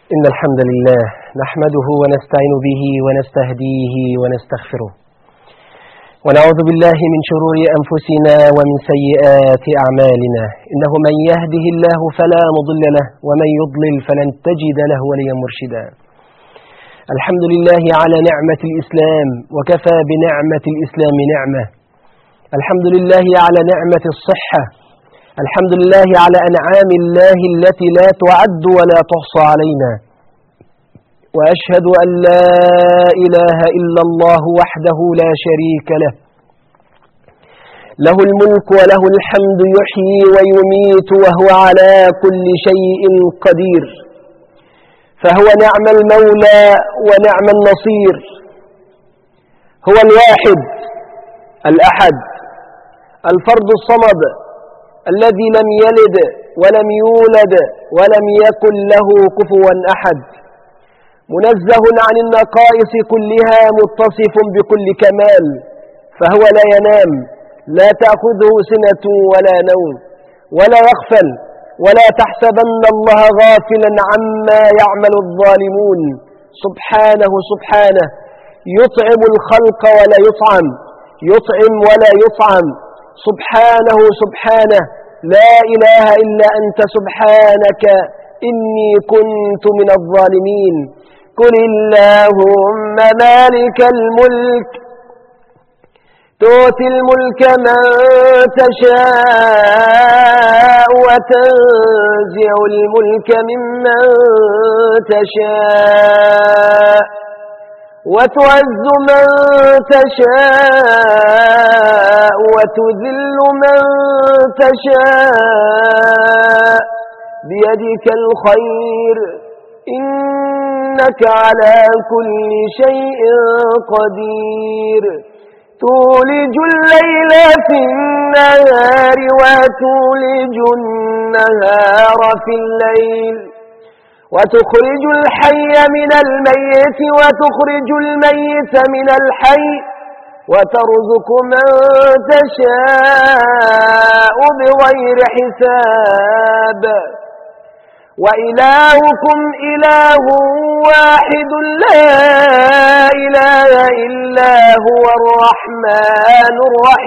إن الحمد لله نحمده ونستعين به ونستهديه ونستغفره ونعوذ بالله من شرور أنفسنا ومن سيئات أعمالنا إنه من يهده الله فلا مضل له ومن يضلل فلن تجد له وليا مرشدا الحمد لله على نعمة الإسلام وكفى بنعمة الإسلام نعمة الحمد لله على نعمة الصحة الحمد لله على أنعام الله التي لا تعد ولا تحصى علينا وأشهد أن لا إله إلا الله وحده لا شريك له له الملك وله الحمد يحيي ويميت وهو على كل شيء قدير فهو نعم المولى ونعم النصير هو الواحد الأحد الفرد الصمد الذي لم يلد ولم يولد ولم يكن له كفوا أحد منزه عن النقائص كلها متصف بكل كمال فهو لا ينام لا تأخذه سنة ولا نوم ولا يغفل ولا تحسبن الله غافلا عما يعمل الظالمون سبحانه سبحانه يطعم الخلق ولا يطعم يطعم ولا يطعم سبحانه سبحانه لا إله إلا أنت سبحانك إني كنت من الظالمين قل اللهم مالك الملك تؤتي الملك من تشاء وتنزع الملك ممن تشاء وتعز من تشاء وتذل من تشاء بيدك الخير إنك على كل شيء قدير تولج الليل في النهار وتولج النهار في الليل وتخرج الحي من الميت وتخرج الميت من الحي وترزق من تشاء بغير حساب وإلهكم إله واحد لا إله إلا هو الرحمن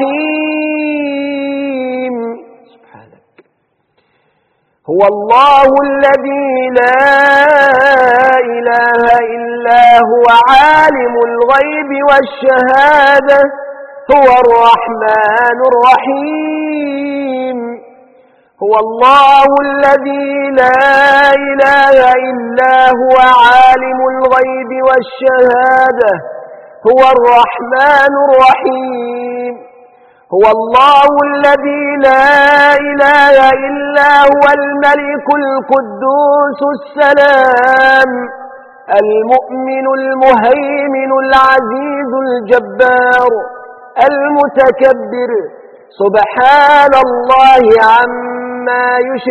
الرحيم سبحانك هو الله الذي لا إله إلا هو عالم الغيب والشهادة هو الرحمن الرحيم هو الله الذي لا إله إلا هو عالم الغيب والشهادة هو الرحمن الرحيم هو الله الذي لا إله إلا هو الملك القدوس السلام المؤمن المهيمن العزيز الجبار المتكبر سبحان الله عما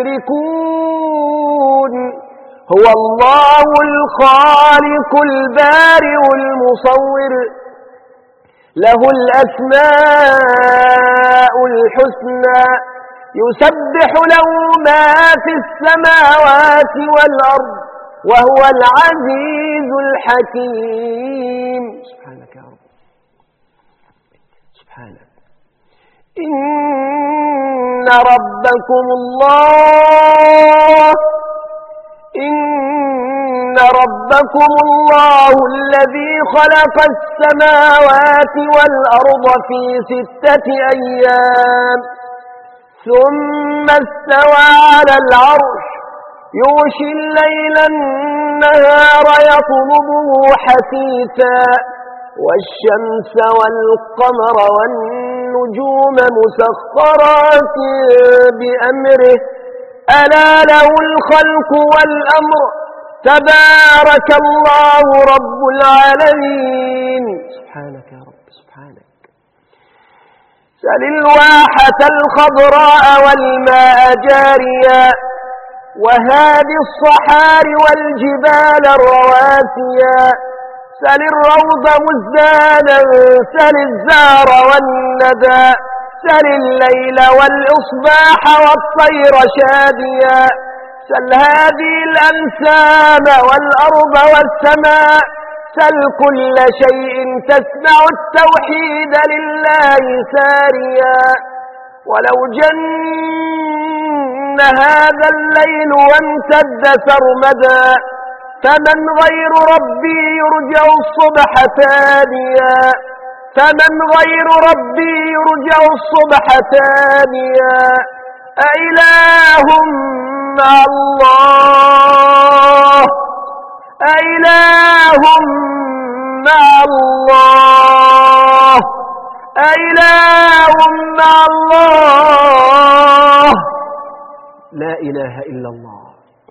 يشركون هو الله الخالق البارئ المصور له الأسماء الحسنى يسبح له ما في السماوات والأرض وهو العزيز الحكيم سبحانك يا رب سبحانك إن ربكم الله إن ربكم الله الذي خلق السماوات والأرض في ستة أيام ثم استوى على العرش يغشي الليل النهار يطلبه حثيثا والشمس والقمر والنجوم مسخرات بأمره ألا له الخلق والأمر تبارك الله رب العالمين سبحانك يا رب سبحانك سل الواحة الخضراء والماء جاريا وهادي الصحار والجبال الرواسيا سل الروض مزدانا سل الزار والندى سل الليل والإصباح والطير شاديا سل هذه الأنسام والأرض والسماء سل كل شيء تسمع التوحيد لله ساريا ولو جن هذا الليل وامتد سرمدا فمن غير ربي يرجع الصبح ثانيا فمن غير ربي يرجع الصبح ثانيا أإله مع الله أإله مع الله أإله مع الله لا إله إلا الله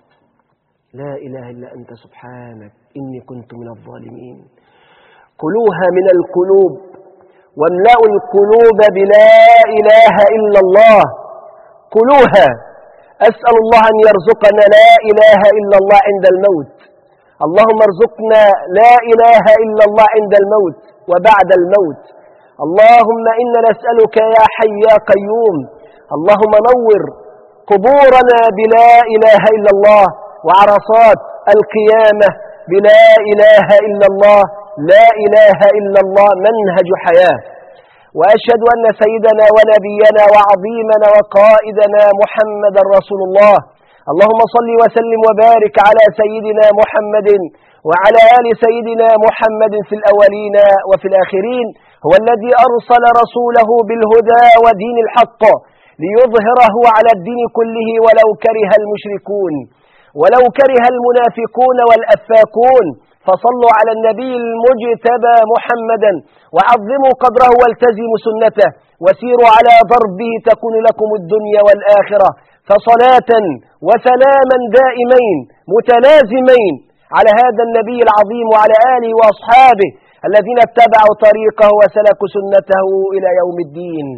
لا إله إلا أنت سبحانك إني كنت من الظالمين كلوها من القلوب واملأوا القلوب بلا إله إلا الله كلوها أسأل الله أن يرزقنا لا إله إلا الله عند الموت اللهم ارزقنا لا إله إلا الله عند الموت وبعد الموت اللهم إنا نسألك يا حي يا قيوم اللهم نور قبورنا بلا إله إلا الله وعرصات القيامة بلا إله إلا الله لا إله إلا الله منهج حياة وأشهد أن سيدنا ونبينا وعظيمنا وقائدنا محمد رسول الله اللهم صل وسلم وبارك على سيدنا محمد وعلى آل سيدنا محمد في الأولين وفي الآخرين هو الذي أرسل رسوله بالهدى ودين الحق ليظهره على الدين كله ولو كره المشركون ولو كره المنافقون والأفاكون فصلوا على النبي المجتبى محمدا وعظموا قدره والتزموا سنته وسيروا على ضربه تكون لكم الدنيا والآخرة فصلاة وسلاما دائمين متلازمين على هذا النبي العظيم وعلى آله وأصحابه الذين اتبعوا طريقه وسلكوا سنته إلى يوم الدين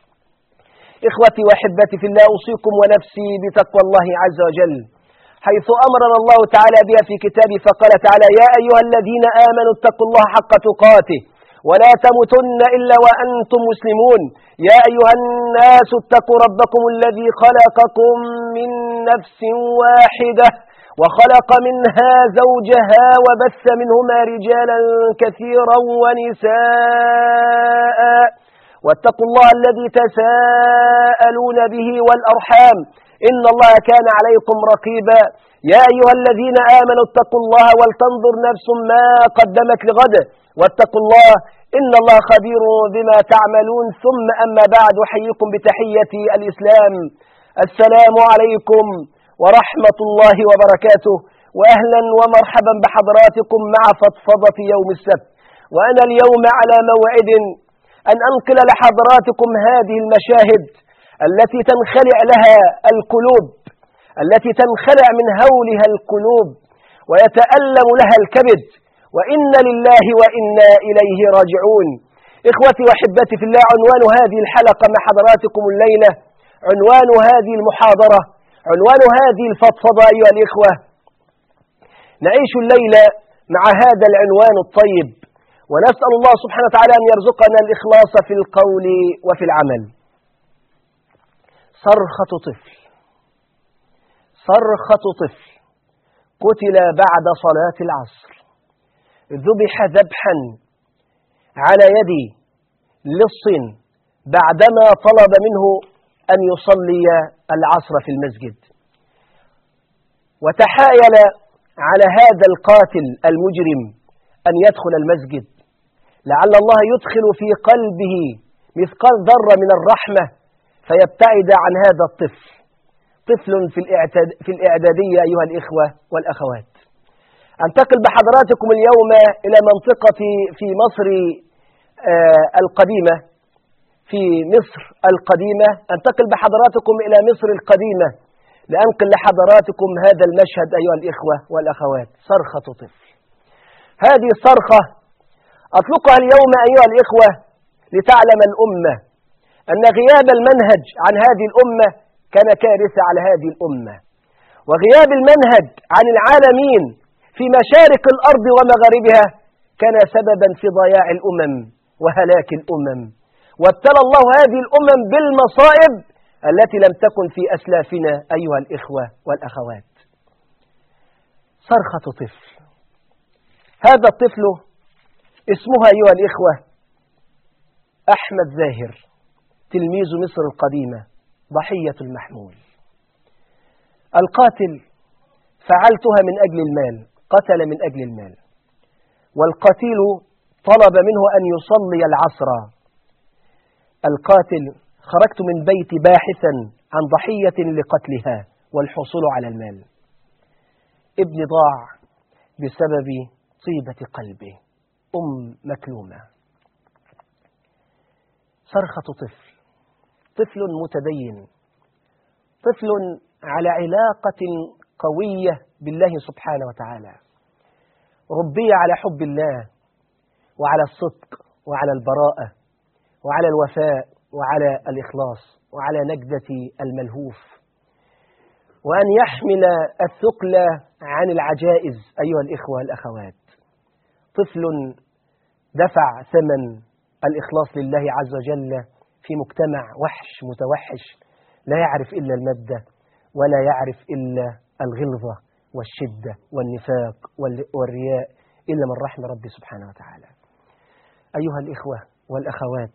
إخوتي وأحبتي في الله أوصيكم ونفسي بتقوى الله عز وجل حيث أمرنا الله تعالى بها في كتابه فقال تعالى يا أيها الذين آمنوا اتقوا الله حق تقاته ولا تموتن إلا وأنتم مسلمون يا أيها الناس اتقوا ربكم الذي خلقكم من نفس واحدة وخلق منها زوجها وبث منهما رجالا كثيرا ونساء واتقوا الله الذي تساءلون به والأرحام إن الله كان عليكم رقيبا يا أيها الذين آمنوا اتقوا الله ولتنظر نفس ما قدمت لغد واتقوا الله إن الله خبير بما تعملون ثم أما بعد أحييكم بتحية الإسلام السلام عليكم ورحمة الله وبركاته وأهلا ومرحبا بحضراتكم مع فضفضة يوم السبت وأنا اليوم على موعد أن أنقل لحضراتكم هذه المشاهد التي تنخلع لها القلوب التي تنخلع من هولها القلوب ويتألم لها الكبد وإن لله وإنا إليه راجعون إخوتي وحبتي في الله عنوان هذه الحلقة مع حضراتكم الليلة عنوان هذه المحاضرة عنوان هذه الفضفضة أيها الإخوة نعيش الليلة مع هذا العنوان الطيب ونسأل الله سبحانه وتعالى أن يرزقنا الإخلاص في القول وفي العمل صرخة طفل صرخة طفل قتل بعد صلاة العصر ذبح ذبحا على يد لص بعدما طلب منه أن يصلي العصر في المسجد وتحايل على هذا القاتل المجرم أن يدخل المسجد لعل الله يدخل في قلبه مثقال ذرة من الرحمة فيبتعد عن هذا الطفل طفل في, الإعتاد في الإعدادية أيها الإخوة والأخوات أنتقل بحضراتكم اليوم إلى منطقة في مصر آه القديمة في مصر القديمة أنتقل بحضراتكم إلى مصر القديمة لأنقل لحضراتكم هذا المشهد أيها الإخوة والأخوات صرخة طفل هذه الصرخة أطلقها اليوم أيها الإخوة لتعلم الأمة أن غياب المنهج عن هذه الأمة كان كارثة على هذه الأمة وغياب المنهج عن العالمين في مشارق الأرض ومغاربها كان سببا في ضياع الأمم وهلاك الأمم وابتلى الله هذه الأمم بالمصائب التي لم تكن في أسلافنا أيها الإخوة والأخوات صرخة طفل هذا الطفل اسمها أيها الإخوة أحمد زاهر تلميذ مصر القديمة ضحية المحمول القاتل فعلتها من أجل المال قتل من أجل المال والقتيل طلب منه أن يصلي العصر القاتل خرجت من بيتي باحثا عن ضحية لقتلها والحصول على المال ابني ضاع بسبب طيبة قلبه أم مكلومة صرخة طفل طفل متدين طفل على علاقة قوية بالله سبحانه وتعالى ربي على حب الله وعلى الصدق وعلى البراءة وعلى الوفاء وعلى الإخلاص وعلى نجدة الملهوف وأن يحمل الثقل عن العجائز أيها الإخوة والأخوات طفل دفع ثمن الإخلاص لله عز وجل في مجتمع وحش متوحش لا يعرف إلا المادة ولا يعرف إلا الغلظة والشدة والنفاق والرياء إلا من رحم ربي سبحانه وتعالى أيها الإخوة والأخوات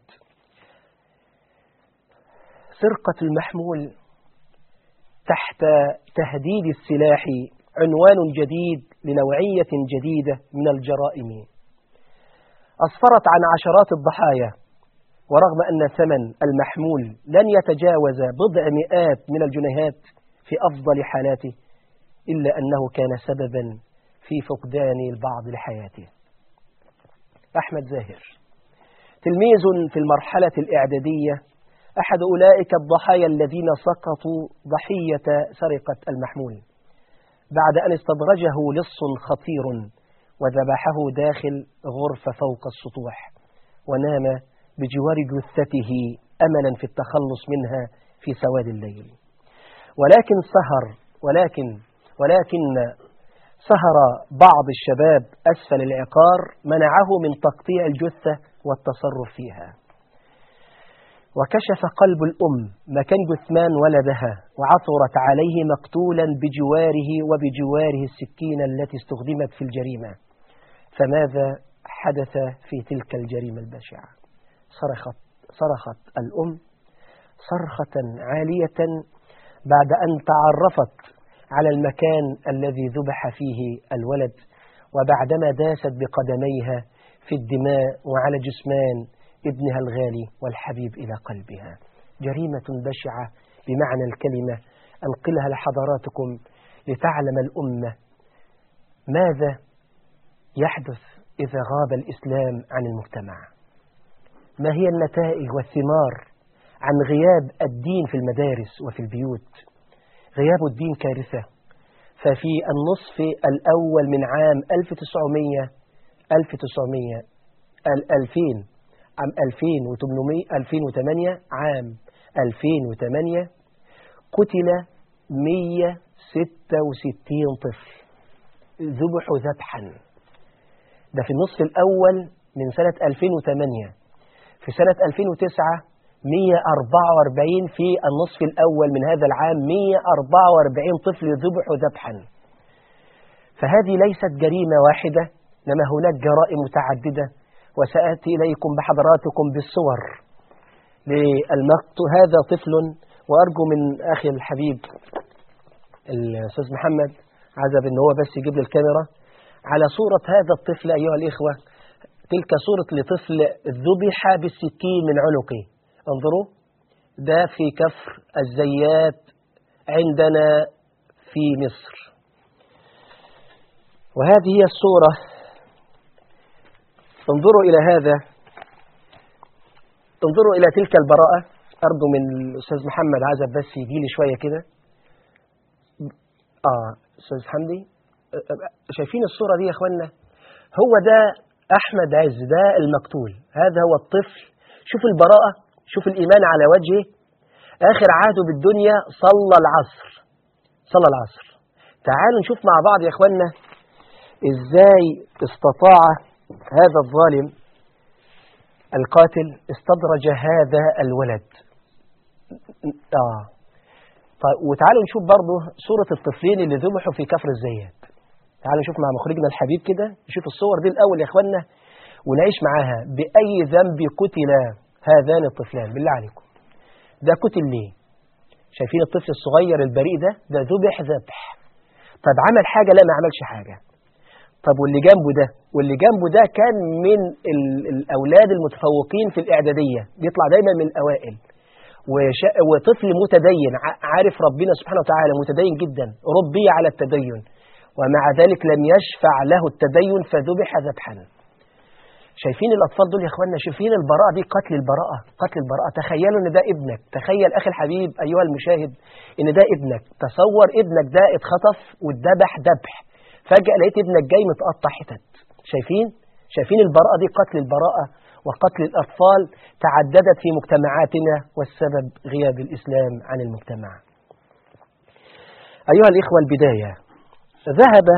سرقة المحمول تحت تهديد السلاح عنوان جديد لنوعية جديدة من الجرائم أسفرت عن عشرات الضحايا ورغم أن ثمن المحمول لن يتجاوز بضع مئات من الجنيهات في أفضل حالاته إلا أنه كان سببا في فقدان البعض لحياته أحمد زاهر تلميذ في المرحلة الإعدادية أحد أولئك الضحايا الذين سقطوا ضحية سرقة المحمول بعد أن استدرجه لص خطير وذبحه داخل غرفة فوق السطوح ونام بجوار جثته أملا في التخلص منها في سواد الليل ولكن سهر ولكن ولكن سهر بعض الشباب أسفل العقار منعه من تقطيع الجثة والتصرف فيها وكشف قلب الأم مكان جثمان ولدها وعثرت عليه مقتولا بجواره وبجواره السكينة التي استخدمت في الجريمة فماذا حدث في تلك الجريمة البشعة صرخت, صرخت الأم صرخة عالية بعد أن تعرفت على المكان الذي ذبح فيه الولد وبعدما داست بقدميها في الدماء وعلى جسمان ابنها الغالي والحبيب إلى قلبها جريمة بشعة بمعنى الكلمة أنقلها لحضراتكم لتعلم الأمة ماذا يحدث إذا غاب الإسلام عن المجتمع ما هي النتائج والثمار عن غياب الدين في المدارس وفي البيوت غياب الدين كارثة ففي النصف الأول من عام 1900 1900 2000 عام 2800 2008 عام 2008 قتل 166 طفل ذبحوا ذبحا ده في النصف الأول من سنة 2008 في سنة 2009 144 في النصف الأول من هذا العام 144 طفل ذبحوا ذبحا فهذه ليست جريمة واحدة إنما هناك جرائم متعددة وسأتي إليكم بحضراتكم بالصور للمقت هذا طفل وأرجو من أخي الحبيب الأستاذ محمد عزب أن هو بس يجيب لي الكاميرا على صورة هذا الطفل أيها الإخوة تلك صورة لطفل ذبح بالسكين من عنقه انظروا ده في كفر الزيات عندنا في مصر وهذه هي الصورة انظروا إلى هذا انظروا إلى تلك البراءة أرجو من الأستاذ محمد عزب بس يجي لي شوية كده آه أستاذ حمدي شايفين الصورة دي يا أخوانا هو ده أحمد عز ده المقتول هذا هو الطفل شوف البراءة شوف الإيمان على وجهه آخر عهده بالدنيا صلى العصر صلى العصر تعالوا نشوف مع بعض يا أخوانا إزاي استطاع هذا الظالم القاتل استدرج هذا الولد آه طيب وتعالوا نشوف برضه صورة الطفلين اللي ذبحوا في كفر الزيات تعالوا نشوف مع مخرجنا الحبيب كده نشوف الصور دي الأول يا إخوانا ونعيش معاها بأي ذنب قتل هذان الطفلان بالله عليكم ده قتل ليه شايفين الطفل الصغير البريء ده ده ذبح ذبح طب عمل حاجة لا ما عملش حاجة طب واللي جنبه ده واللي جنبه ده كان من ال- الأولاد المتفوقين في الإعدادية بيطلع دايما من الأوائل وش- وطفل متدين ع- عارف ربنا سبحانه وتعالى متدين جدا ربي على التدين ومع ذلك لم يشفع له التدين فذبح ذبحا شايفين الأطفال دول يا إخواننا شايفين البراءة دي قتل البراءة قتل البراءة تخيلوا إن ده ابنك تخيل أخي الحبيب أيها المشاهد إن ده ابنك تصور ابنك ده اتخطف واتذبح ذبح فجأة لقيت ابنك جاي متقطع حتت شايفين شايفين البراءة دي قتل البراءة وقتل الأطفال تعددت في مجتمعاتنا والسبب غياب الإسلام عن المجتمع أيها الإخوة البداية ذهب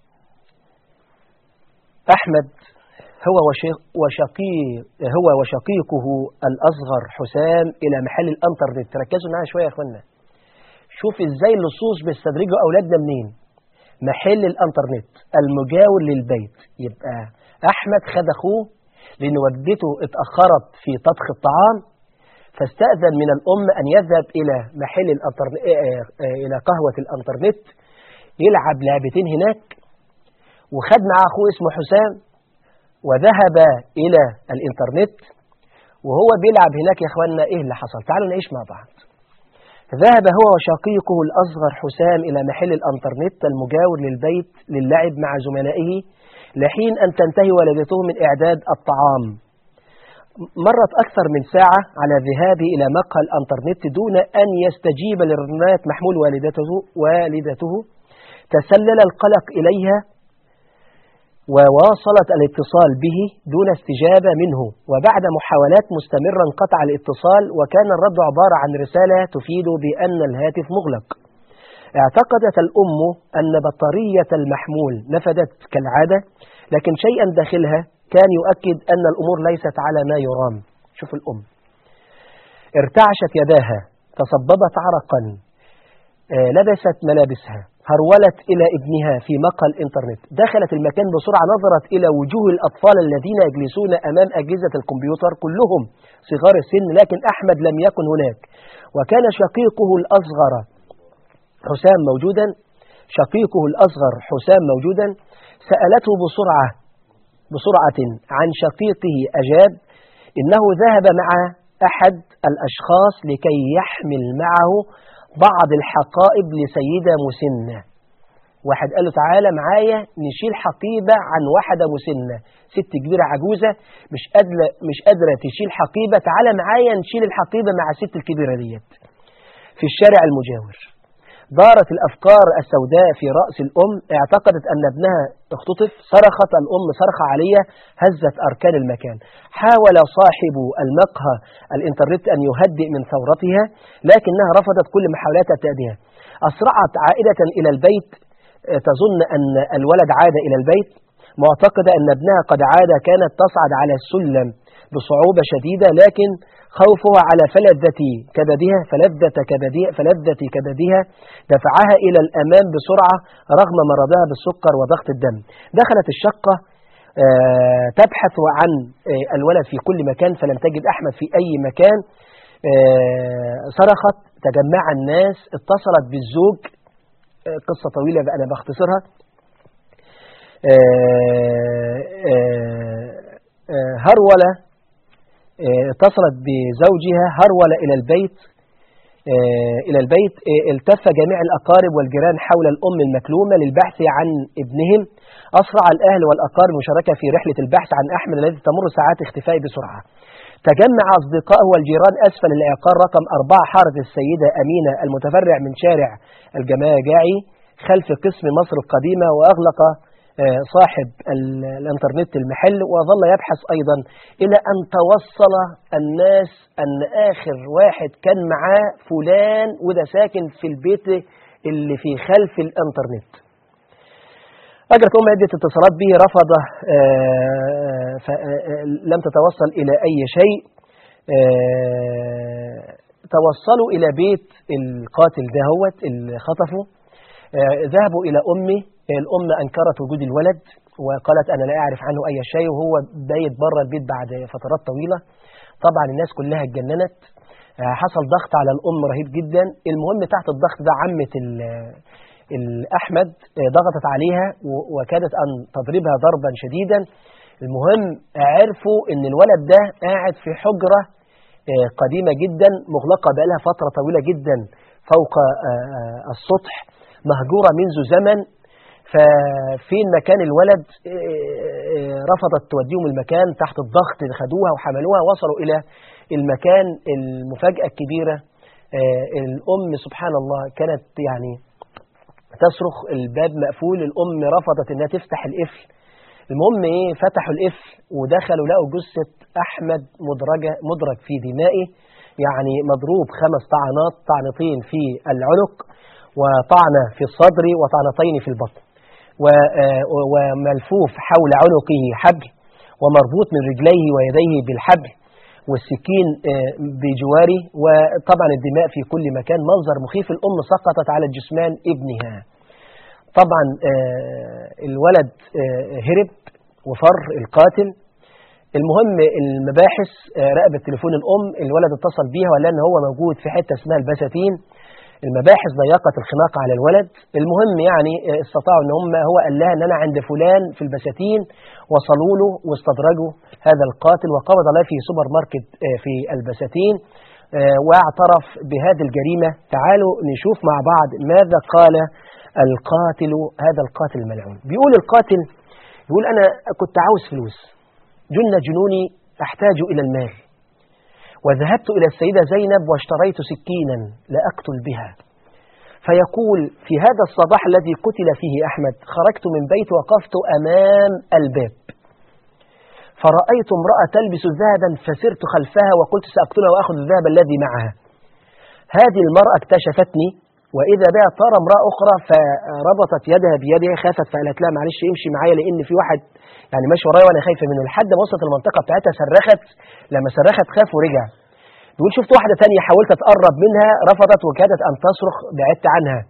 أحمد هو وشي- وشقي هو وشقيقه الأصغر حسام إلى محل الأنترنت ركزوا معايا شوية يا أخوانا شوف إزاي اللصوص بيستدرجوا أولادنا منين محل الأنترنت المجاور للبيت يبقى أحمد خد أخوه لأن والدته اتأخرت في طبخ الطعام فاستأذن من الأم أن يذهب إلى محل الأنترنت إلى قهوة الأنترنت يلعب لعبتين هناك وخد معاه أخوه اسمه حسام وذهب إلى الإنترنت وهو بيلعب هناك يا إخواننا إيه اللي حصل تعالوا نعيش مع بعض ذهب هو وشقيقه الأصغر حسام إلى محل الأنترنت المجاور للبيت للعب مع زملائه لحين أن تنتهي والدته من إعداد الطعام مرت أكثر من ساعة على ذهابه إلى مقهى الأنترنت دون أن يستجيب لرنات محمول والدته والدته تسلل القلق إليها وواصلت الاتصال به دون استجابة منه وبعد محاولات مستمرة انقطع الاتصال وكان الرد عبارة عن رسالة تفيد بأن الهاتف مغلق اعتقدت الأم أن بطارية المحمول نفدت كالعادة لكن شيئا داخلها كان يؤكد أن الأمور ليست على ما يرام شوف الأم ارتعشت يداها تصببت عرقا آه، لبست ملابسها هرولت إلى ابنها في مقهى الإنترنت دخلت المكان بسرعة نظرت إلى وجوه الأطفال الذين يجلسون أمام أجهزة الكمبيوتر كلهم صغار السن لكن أحمد لم يكن هناك وكان شقيقه الأصغر حسام موجودا شقيقه الأصغر حسام موجودا سألته بسرعة بسرعة عن شقيقه أجاب إنه ذهب مع أحد الأشخاص لكي يحمل معه بعض الحقائب لسيدة مسنة واحد قال له تعالى معايا نشيل حقيبة عن واحدة مسنة ست كبيرة عجوزة مش قادرة مش قادرة تشيل حقيبة تعالى معايا نشيل الحقيبة مع الست الكبيرة ديت في الشارع المجاور دارت الأفكار السوداء في رأس الأم اعتقدت أن ابنها اختطف صرخت الأم صرخة عالية هزت أركان المكان حاول صاحب المقهى الإنترنت أن يهدئ من ثورتها لكنها رفضت كل محاولات التأدية أسرعت عائلة إلى البيت آه، تظن أن الولد عاد إلى البيت معتقدة أن ابنها قد عاد كانت تصعد على السلم بصعوبة شديدة لكن خوفها على فلذة كبدها فلذة كبدها فلذة كبدها دفعها إلى الأمام بسرعة رغم مرضها بالسكر وضغط الدم دخلت الشقة آه، تبحث عن آه، الولد في كل مكان فلم تجد أحمد في أي مكان آه، صرخت تجمع الناس اتصلت بالزوج آه، قصة طويلة بقى أنا بختصرها آه، آه، آه، هرولة آه، اتصلت بزوجها هرول إلى البيت آه، إلى البيت آه، التف جميع الأقارب والجيران حول الأم المكلومة للبحث عن ابنهم أسرع الأهل والأقارب المشاركة في رحلة البحث عن أحمد الذي تمر ساعات اختفائه بسرعة تجمع أصدقائه والجيران أسفل العقار رقم أربعة حارة السيدة أمينة المتفرع من شارع الجماجعي خلف قسم مصر القديمة وأغلق آه، صاحب ال- الانترنت المحل وظل يبحث أيضا إلى أن توصل الناس أن آخر واحد كان معاه فلان وده ساكن في البيت اللي في خلف الانترنت أجرت أم عدة اتصالات به رفض آه، ف- آه، لم تتوصل إلى أي شيء آه، توصلوا إلى بيت القاتل دهوت اللي خطفه آه، ذهبوا إلى أمي الأم أنكرت وجود الولد وقالت أنا لا أعرف عنه أي شيء وهو بايت بره البيت بعد فترات طويلة طبعا الناس كلها اتجننت آه، حصل ضغط على الأم رهيب جدا المهم تحت الضغط ده عمة ال- الأحمد آه، ضغطت عليها و- وكادت أن تضربها ضربا شديدا المهم عرفوا ان الولد ده قاعد في حجرة آه، قديمة جدا مغلقة بقالها فترة طويلة جدا فوق آه، آه، السطح مهجورة منذ زمن ففين مكان الولد آه، آه، رفضت توديهم المكان تحت الضغط اللي خدوها وحملوها وصلوا إلى المكان المفاجأة الكبيرة آه، الأم سبحان الله كانت يعني تصرخ الباب مقفول الأم رفضت أنها تفتح القفل المهم إيه فتحوا القفل ودخلوا لقوا جثة أحمد مدرجة مدرج في دمائه يعني مضروب خمس طعنات طعنتين في العنق وطعنة في الصدر وطعنتين في البطن و- آه، وملفوف حول عنقه حبل ومربوط من رجليه ويديه بالحبل والسكين آه، بجواره وطبعا الدماء في كل مكان منظر مخيف الأم سقطت على جثمان ابنها طبعا آه، الولد آه، هرب وفر القاتل المهم المباحث آه، راقبت تليفون الأم الولد اتصل بيها وقال لها ان هو موجود في حتة اسمها البساتين المباحث ضيقت الخناق على الولد المهم يعني آه، استطاعوا ان هم هو قال لها ان انا عند فلان في البساتين وصلوا له واستدرجوا هذا القاتل وقبض عليه في سوبر ماركت آه، في البساتين آه، واعترف بهذه الجريمة تعالوا نشوف مع بعض ماذا قال القاتل هذا القاتل الملعون بيقول القاتل يقول أنا كنت عاوز فلوس جن جنوني أحتاج إلى المال وذهبت إلى السيدة زينب واشتريت سكينا لأقتل بها فيقول في هذا الصباح الذي قتل فيه أحمد خرجت من بيت وقفت أمام الباب فرأيت امرأة تلبس ذهبا فسرت خلفها وقلت سأقتلها وأخذ الذهب الذي معها هذه المرأة اكتشفتني وإذا بها ترى امرأة أخرى فربطت يدها بيدها خافت فقالت لها معلش امشي معايا لأن في واحد يعني ماشي ورايا وأنا خايفة منه لحد ما وصلت المنطقة بتاعتها صرخت لما صرخت خاف ورجع بيقول شفت واحدة تانية حاولت أتقرب منها رفضت وكادت أن تصرخ بعدت عنها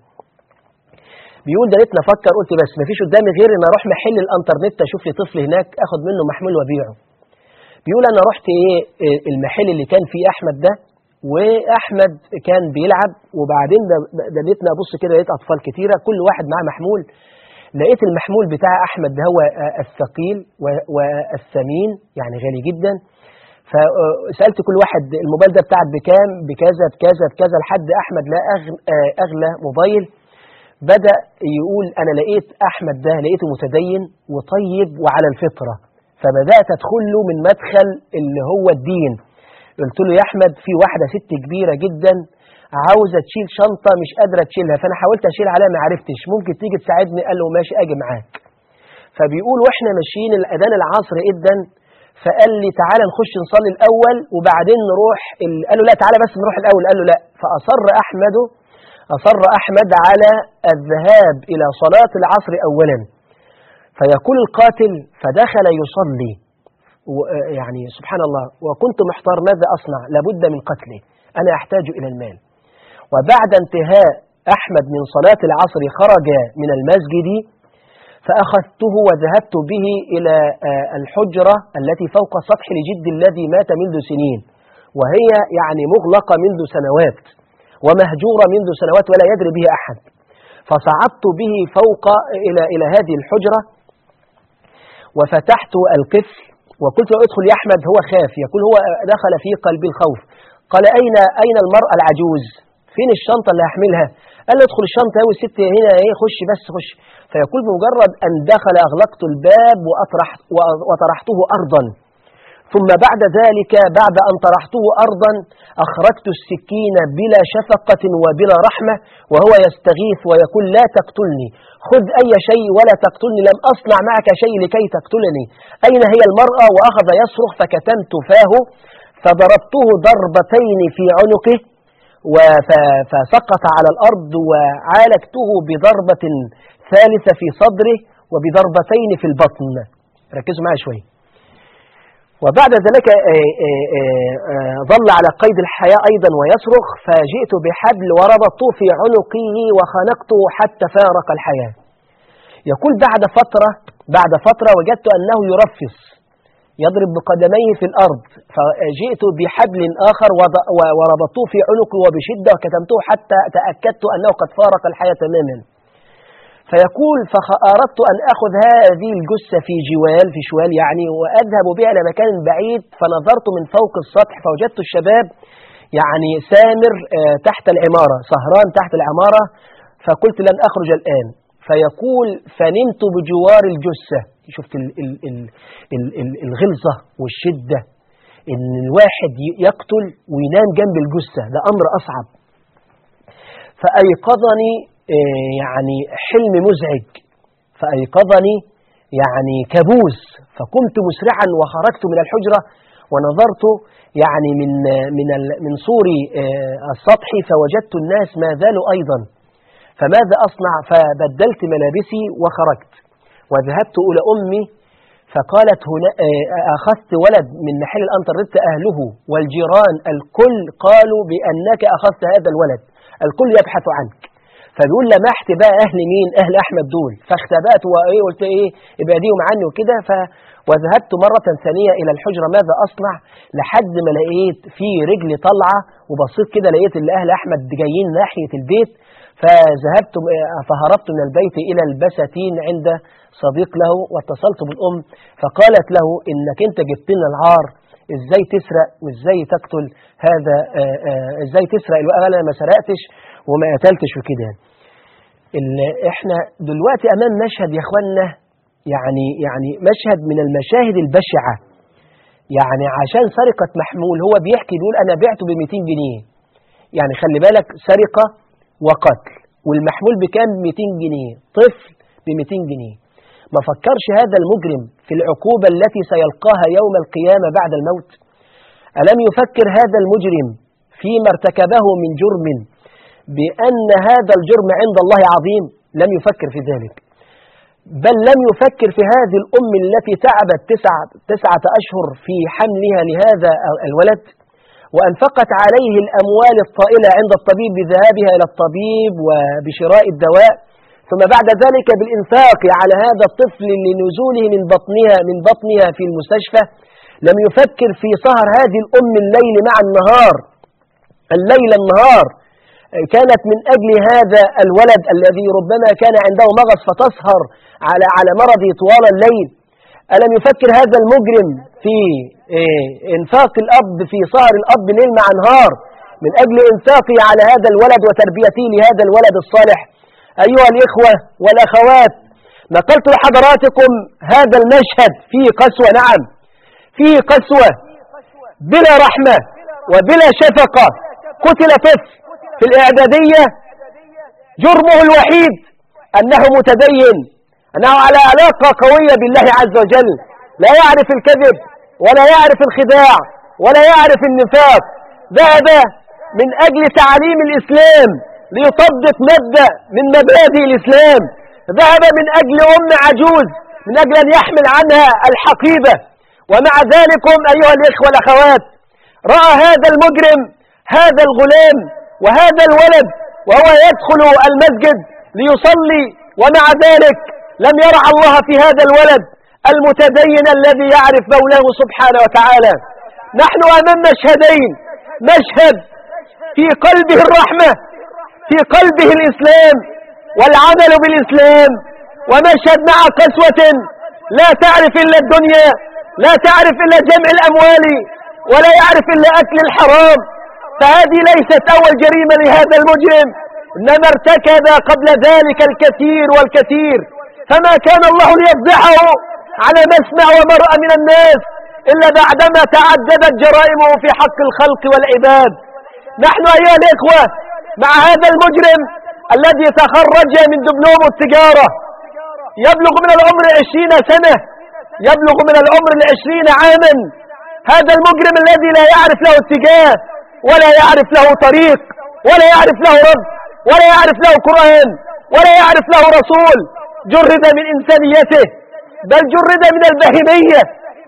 بيقول ده لقيتني افكر قلت بس مفيش قدامي غير ان اروح محل الانترنت اشوف لي طفل هناك اخد منه محمول وابيعه بيقول انا رحت ايه إيه المحل اللي كان فيه احمد ده واحمد كان بيلعب وبعدين ده ده لقيتني ابص كده لقيت اطفال كتيره كل واحد معاه محمول لقيت المحمول بتاع احمد ده هو آه، الثقيل و- والثمين يعني غالي جدا فسالت كل واحد الموبايل ده بتاعك بكام بكذا بكذا بكذا لحد احمد لا أغ- آه، اغلى موبايل بدأ يقول أنا لقيت أحمد ده لقيته متدين وطيب وعلى الفطرة فبدأت أدخل له من مدخل اللي هو الدين قلت له يا أحمد في واحدة ست كبيرة جدا عاوزة تشيل شنطة مش قادرة تشيلها فأنا حاولت أشيل عليها ما عرفتش ممكن تيجي تساعدني قال له ماشي أجي معاك فبيقول وإحنا ماشيين الأذان العصر إدا فقال لي تعالى نخش نصلي الأول وبعدين نروح ال... قال له لا تعالى بس نروح الأول قال له لا فأصر أحمد أصر أحمد على الذهاب إلى صلاة العصر أولا فيقول القاتل فدخل يصلي و- يعني سبحان الله وكنت محتار ماذا أصنع لابد من قتله أنا أحتاج إلى المال وبعد انتهاء أحمد من صلاة العصر خرج من المسجد فأخذته وذهبت به إلى آه، الحجرة التي فوق سطح الجد الذي مات منذ سنين وهي يعني مغلقة منذ سنوات ومهجورة منذ سنوات ولا يدري به أحد فصعدت به فوق إلى إلى هذه الحجرة وفتحت القفل وقلت له ادخل يا أحمد هو خاف يقول هو دخل في قلبي الخوف قال أين أين المرأة العجوز فين الشنطة اللي هحملها قال له ادخل الشنطة هو الست هنا ايه خش بس خش فيقول بمجرد أن دخل أغلقت الباب وأطرح وطرحته أرضا ثم بعد ذلك بعد أن طرحته أرضا أخرجت السكين بلا شفقة وبلا رحمة وهو يستغيث ويقول لا تقتلني خذ أي شيء ولا تقتلني لم أصنع معك شيء لكي تقتلني أين هي المرأة وأخذ يصرخ فكتمت فاه فضربته ضربتين في عنقه وف- فسقط على الأرض وعالجته بضربة ثالثة في صدره وبضربتين في البطن ركزوا معي شوي وبعد ذلك آه، آه، آه، ظل على قيد الحياة أيضا ويصرخ فجئت بحبل وربطته في عنقه وخنقته حتى فارق الحياة يقول بعد فترة بعد فترة وجدت أنه يرفص يضرب بقدميه في الأرض فجئت بحبل آخر وربطته في عنقه وبشدة وكتمته حتى تأكدت أنه قد فارق الحياة تماما فيقول فأردت أن أخذ هذه الجثة في جوال في شوال يعني وأذهب بها إلى مكان بعيد فنظرت من فوق السطح فوجدت الشباب يعني سامر آه، تحت العمارة سهران تحت العمارة فقلت لن أخرج الآن فيقول فنمت بجوار الجثة شفت ال ال ال ال ال الغلظة والشدة إن الواحد يقتل وينام جنب الجثة ده أمر أصعب فأيقظني آه، يعني حلم مزعج فأيقظني يعني كابوس فقمت مسرعا وخرجت من الحجرة ونظرت يعني من من من سور آه، السطح فوجدت الناس ما زالوا أيضا فماذا أصنع فبدلت ملابسي وخرجت وذهبت إلى أمي فقالت هنا آه، أخذت ولد من محل الأنترنت أهله والجيران الكل قالوا بأنك أخذت هذا الولد الكل يبحث عنك فبيقول لمحت بقى أهل مين أهل أحمد دول فاختبأت وإيه قلت إيه ابعديهم عني وكده ف وذهبت مرة ثانية إلى الحجرة ماذا أصنع لحد ما لقيت في رجل طلعة وبصيت كده لقيت اللي أهل أحمد جايين ناحية البيت فذهبت فهربت من البيت إلى البساتين عند صديق له واتصلت بالأم فقالت له إنك أنت جبت لنا العار ازاي تسرق وازاي تقتل هذا آآ آآ ازاي تسرق انا ما سرقتش وما قتلتش وكده احنا دلوقتي امام مشهد يا اخوانا يعني يعني مشهد من المشاهد البشعه يعني عشان سرقه محمول هو بيحكي بيقول انا بعته ب 200 جنيه يعني خلي بالك سرقه وقتل والمحمول بكام 200 جنيه طفل ب 200 جنيه ما فكرش هذا المجرم في العقوبة التي سيلقاها يوم القيامة بعد الموت ألم يفكر هذا المجرم فيما ارتكبه من جرم بأن هذا الجرم عند الله عظيم لم يفكر في ذلك بل لم يفكر في هذه الأم التي تعبت تسعة, تسعة أشهر في حملها لهذا الولد وأنفقت عليه الأموال الطائلة عند الطبيب بذهابها إلى الطبيب وبشراء الدواء ثم بعد ذلك بالإنفاق على هذا الطفل لنزوله من بطنها من بطنها في المستشفى لم يفكر في سهر هذه الأم الليل مع النهار الليل النهار كانت من أجل هذا الولد الذي ربما كان عنده مغص فتسهر على على مرضه طوال الليل ألم يفكر هذا المجرم في إيه، إنفاق الأب في سهر الأب ليل مع نهار من أجل إنفاقه على هذا الولد وتربيته لهذا الولد الصالح أيها الإخوة والأخوات نقلت لحضراتكم هذا المشهد فيه قسوة نعم فيه قسوة بلا رحمة وبلا شفقة قتل طفل في الإعدادية جرمه الوحيد أنه متدين أنه على علاقة قوية بالله عز وجل لا يعرف الكذب ولا يعرف الخداع ولا يعرف النفاق ذهب من أجل تعليم الإسلام ليطبق مبدأ من مبادئ الإسلام ذهب من أجل أم عجوز من أجل أن يحمل عنها الحقيبة ومع ذلك أيها الإخوة والأخوات رأى هذا المجرم هذا الغلام وهذا الولد وهو يدخل المسجد ليصلي ومع ذلك لم يرع الله في هذا الولد المتدين الذي يعرف مولاه سبحانه وتعالى نحن أمام مشهدين مشهد في قلبه الرحمة في قلبه الإسلام والعمل بالإسلام ومشهد مع قسوة لا تعرف إلا الدنيا لا تعرف إلا جمع الأموال ولا يعرف إلا أكل الحرام فهذه ليست أول جريمة لهذا المجرم إنما ارتكب قبل ذلك الكثير والكثير فما كان الله ليفضحه على مسمع ومرأة من الناس إلا بعدما تعددت جرائمه في حق الخلق والعباد نحن أيها الإخوة مع هذا المجرم الذي تخرج من دبلوم التجارة يبلغ من العمر عشرين سنة يبلغ من العمر العشرين عاما هذا المجرم الذي لا يعرف له اتجاه ولا يعرف له طريق ولا يعرف له رب ولا يعرف له قرآن ولا يعرف له رسول جرد من إنسانيته بل جرد من البهيمية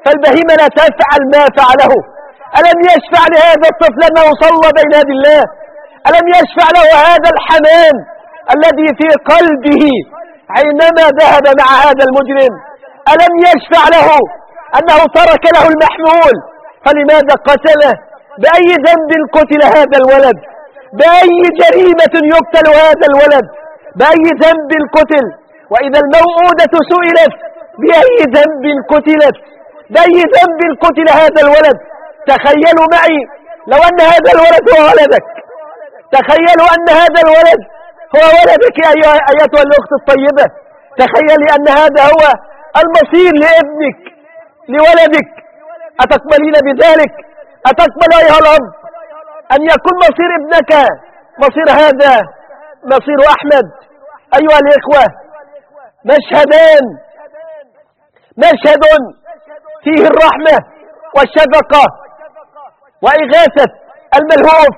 فالبهيمة لا تفعل ما فعله ألم يشفع لهذا الطفل أنه صلى بين يد الله ألم يشفع له هذا الحنان الذي في قلبه حينما ذهب مع هذا المجرم ألم يشفع له أنه ترك له المحمول فلماذا قتله بأي ذنب قتل هذا الولد بأي جريمة يقتل هذا الولد بأي ذنب قتل وإذا الموءودة سئلت بأي ذنب قتلت بأي ذنب قتل هذا الولد تخيلوا معي لو أن هذا الولد هو ولدك تخيلوا أن هذا الولد هو ولدك يا أيتها الأخت الطيبة تخيلي أن هذا هو المصير لابنك لولدك أتقبلين بذلك أتقبل أيها الأب أن يكون مصير ابنك مصير هذا مصير أحمد أيها الإخوة مشهدان مشهد فيه الرحمة والشفقة وإغاثة الملهوف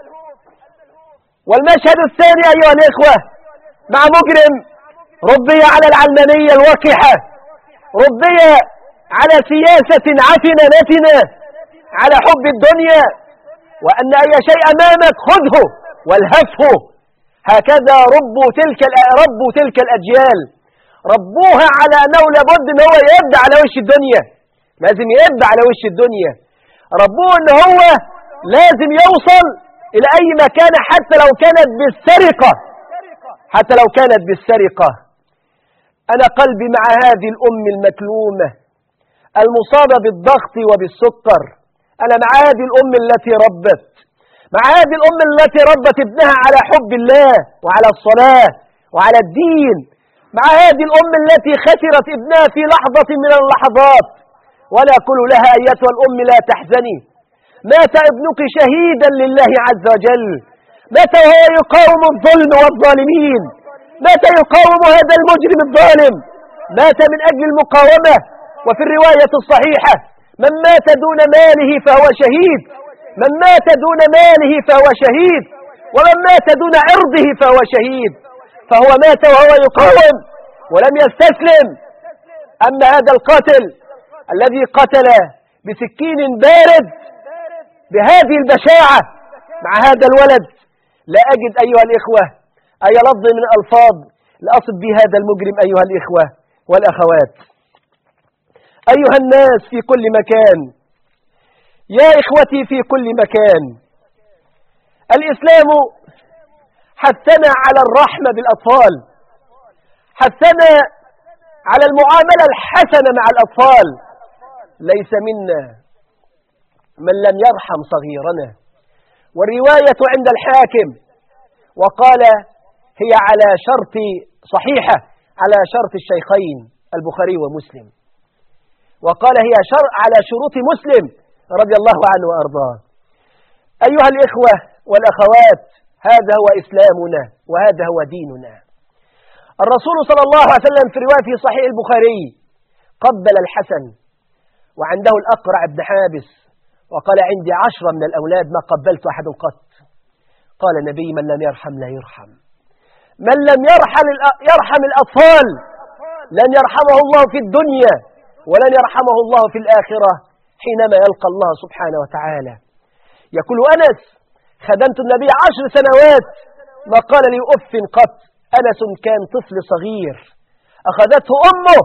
والمشهد الثاني أيها الإخوة مع مجرم ربي على العلمانية الوقحة ربي على سياسة عفنة نتنة على حب الدنيا وأن أي شيء أمامك خذه والهفه هكذا ربوا تلك ربوا تلك الأجيال ربوها على أنه لابد أن هو يبدأ على وش الدنيا لازم يبدأ على وش الدنيا ربوه أن هو لازم يوصل إلى أي مكان حتى لو كانت بالسرقة حتى لو كانت بالسرقة أنا قلبي مع هذه الأم المكلومة المصابة بالضغط وبالسكر أنا مع هذه الأم التي ربت مع هذه الأم التي ربت ابنها على حب الله وعلى الصلاة وعلى الدين مع هذه الأم التي خسرت ابنها في لحظة من اللحظات ولا أقول لها أيتها الأم لا تحزني مات ابنك شهيدا لله عز وجل مات وهو يقاوم الظلم والظالمين مات يقاوم هذا المجرم الظالم مات من أجل المقاومة وفي الرواية الصحيحة من مات دون ماله فهو شهيد من مات دون ماله فهو شهيد ومن مات دون عرضه فهو شهيد فهو مات وهو يقاوم ولم يستسلم أما هذا القاتل الذي قتل بسكين بارد بهذه البشاعة مع هذا الولد لا أجد أيها الإخوة أي لفظ من الألفاظ لأصب بهذا المجرم أيها الإخوة والأخوات أيها الناس في كل مكان يا إخوتي في كل مكان الإسلام حثنا على الرحمة بالأطفال حثنا على المعاملة الحسنة مع الأطفال ليس منا من لم يرحم صغيرنا والرواية عند الحاكم وقال هي على شرط صحيحة على شرط الشيخين البخاري ومسلم وقال هي شرع على شروط مسلم رضي الله عنه وأرضاه أيها الإخوة والأخوات هذا هو إسلامنا وهذا هو ديننا الرسول صلى الله عليه وسلم في رواية في صحيح البخاري قبل الحسن وعنده الأقرع بن حابس وقال عندي عشرة من الأولاد ما قبلت أحد قط قال النبي من لم يرحم لا يرحم من لم يرحم, يرحم الأطفال لن يرحمه الله في الدنيا ولن يرحمه الله في الآخرة حينما يلقى الله سبحانه وتعالى يقول أنس خدمت النبي عشر سنوات ما قال لي أف قط أنس كان طفل صغير أخذته أمه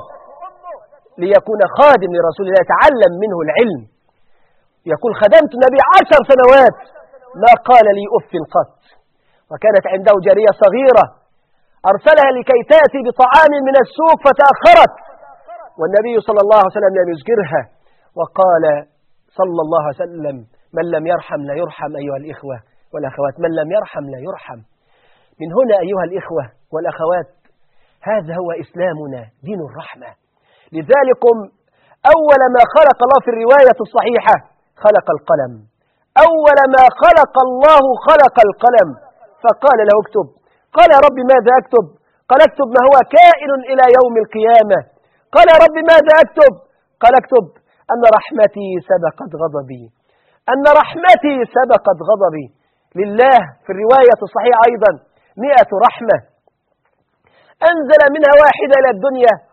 ليكون خادم لرسول الله يتعلم منه العلم يقول خدمت النبي عشر سنوات ما قال لي أف قط وكانت عنده جارية صغيرة أرسلها لكي تأتي بطعام من السوق فتأخرت والنبي صلى الله عليه وسلم لم يزجرها وقال صلى الله عليه وسلم من لم يرحم لا يرحم أيها الإخوة والأخوات من لم يرحم لا يرحم من هنا أيها الإخوة والأخوات هذا هو إسلامنا دين الرحمة لذلك أول ما خلق الله في الرواية الصحيحة خلق القلم أول ما خلق الله خلق القلم فقال له اكتب قال يا رب ماذا أكتب قال اكتب ما هو كائن إلى يوم القيامة قال يا رب ماذا أكتب قال اكتب أن رحمتي سبقت غضبي أن رحمتي سبقت غضبي لله في الرواية الصحيحة أيضا مئة رحمة أنزل منها واحدة إلى الدنيا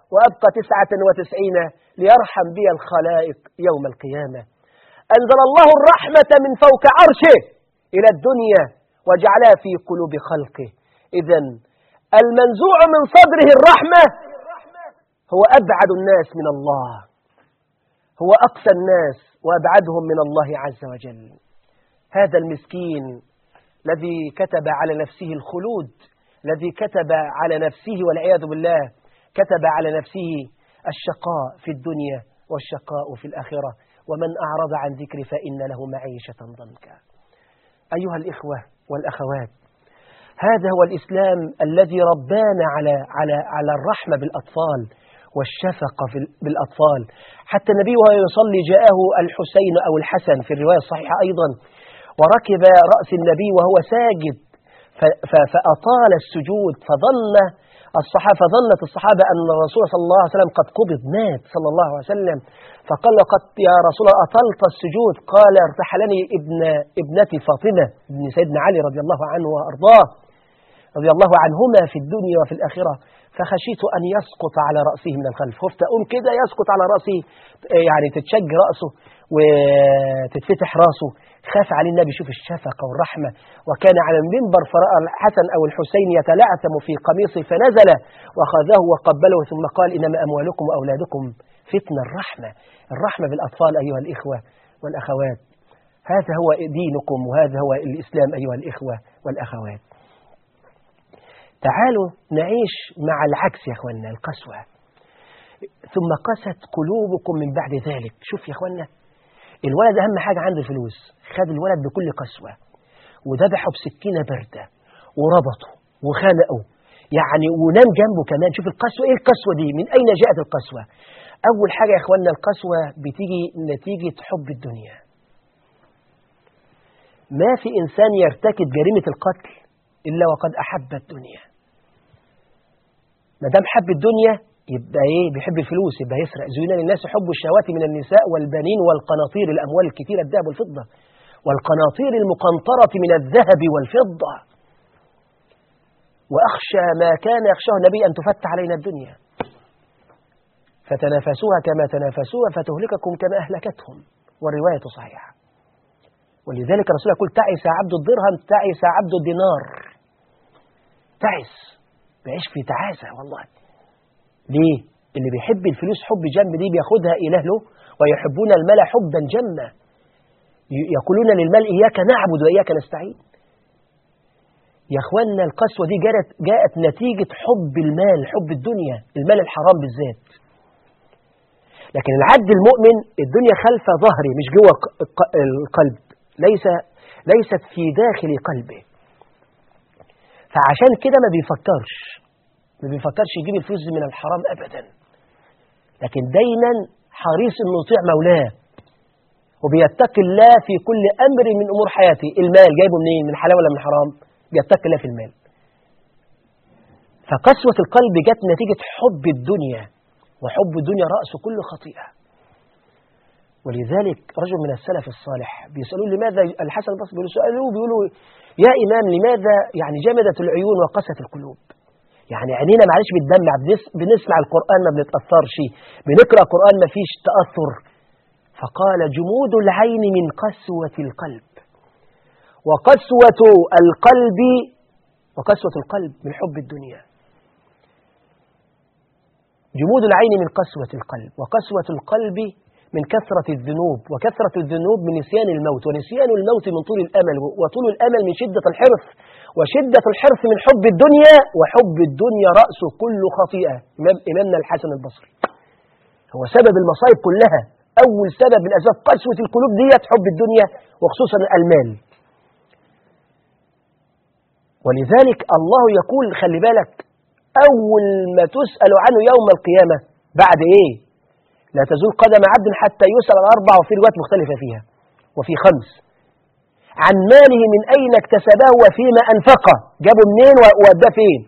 وأبقى تسعة وتسعين ليرحم بي الخلائق يوم القيامة أنزل الله الرحمة من فوق عرشه إلى الدنيا وجعلها في قلوب خلقه إذا المنزوع من صدره الرحمة هو أبعد الناس من الله هو أقسى الناس وأبعدهم من الله عز وجل هذا المسكين الذي كتب على نفسه الخلود الذي كتب على نفسه والعياذ بالله كتب على نفسه الشقاء في الدنيا والشقاء في الآخرة ومن أعرض عن ذكر فإن له معيشة ضنكا أيها الإخوة والأخوات هذا هو الإسلام الذي ربانا على على على الرحمة بالأطفال والشفقة بالأطفال حتى النبي وهو يصلي جاءه الحسين أو الحسن في الرواية الصحيحة أيضا وركب رأس النبي وهو ساجد فأطال السجود فظن الصحابة ظنت الصحابة أن الرسول صلى الله عليه وسلم قد قبض مات صلى الله عليه وسلم فقال قد يا رسول الله أطلت السجود قال ارتحلني ابن ابنتي فاطمة ابن سيدنا علي رضي الله عنه وأرضاه رضي الله عنهما في الدنيا وفي الآخرة فخشيت أن يسقط على رأسه من الخلف خفت أقوم كده يسقط على رأسه يعني تتشج رأسه وتتفتح رأسه خاف عليه النبي يشوف الشفقة والرحمة وكان على المنبر فرأى الحسن أو الحسين يتلعثم في قميصه فنزل وأخذه وقبله ثم قال إنما أموالكم وأولادكم فتنة الرحمة الرحمة بالأطفال أيها الإخوة والأخوات هذا هو دينكم وهذا هو الإسلام أيها الإخوة والأخوات تعالوا نعيش مع العكس يا أخوانا القسوة ثم قست قلوبكم من بعد ذلك شوف يا أخوانا الولد أهم حاجة عنده الفلوس خد الولد بكل قسوة وذبحه بسكينة باردة وربطه وخنقه يعني ونام جنبه كمان شوف القسوة ايه القسوة دي من اين جاءت القسوة اول حاجة يا اخوانا القسوة بتيجي نتيجة حب الدنيا ما في انسان يرتكب جريمة القتل الا وقد احب الدنيا ما دام حب الدنيا يبقى ايه بيحب الفلوس يبقى يسرق زين للناس حب الشهوات من النساء والبنين والقناطير الاموال الكثيره الذهب والفضه والقناطير المقنطره من الذهب والفضه واخشى ما كان يخشاه النبي ان تفتح علينا الدنيا فتنافسوها كما تنافسوها فتهلككم كما اهلكتهم والروايه صحيحه ولذلك الرسول يقول تعس عبد الدرهم تعس عبد الدينار تعس بيعيش في تعاسه والله ليه؟ اللي بيحب الفلوس حب جنب دي بياخدها إله له ويحبون المال حبا جما يقولون للمال إياك نعبد وإياك نستعين يا أخوانا القسوة دي جاءت, جاءت نتيجة حب المال حب الدنيا المال الحرام بالذات لكن العبد المؤمن الدنيا خلف ظهره مش جوه القلب ليس ليست في داخل قلبه فعشان كده ما بيفكرش ما بيفكرش يجيب الفلوس من الحرام أبدا لكن دايما حريص انه يطيع مولاه وبيتقي الله في كل أمر من أمور حياته المال جايبه منين من حلال ولا من حرام بيتقي الله في المال فقسوة القلب جت نتيجة حب الدنيا وحب الدنيا رأس كل خطيئة ولذلك رجل من السلف الصالح بيسألون لماذا الحسن البصري بيقولوا سألوه بيقولوا يا إمام لماذا يعني جمدت العيون وقست القلوب يعني عينينا معلش بتدمع بنسمع القرآن ما بنتأثرش بنقرأ قرآن ما فيش تأثر فقال جمود العين من قسوة القلب وقسوة القلب وقسوة القلب من حب الدنيا جمود العين من قسوة القلب وقسوة القلب من كثرة الذنوب وكثرة الذنوب من نسيان الموت ونسيان الموت من طول الأمل وطول الأمل من شدة الحرص وشدة الحرص من حب الدنيا وحب الدنيا رأس كل خطيئة إمامنا الحسن البصري هو سبب المصائب كلها أول سبب من أسباب قسوة القلوب ديت حب الدنيا وخصوصا المال ولذلك الله يقول خلي بالك أول ما تسأل عنه يوم القيامة بعد إيه لا تزول قدم عبد حتى يسأل عن أربع وفي روايات مختلفة فيها وفي خمس عن ماله من أين اكتسبه وفيما أنفقه جابه منين وأداه فين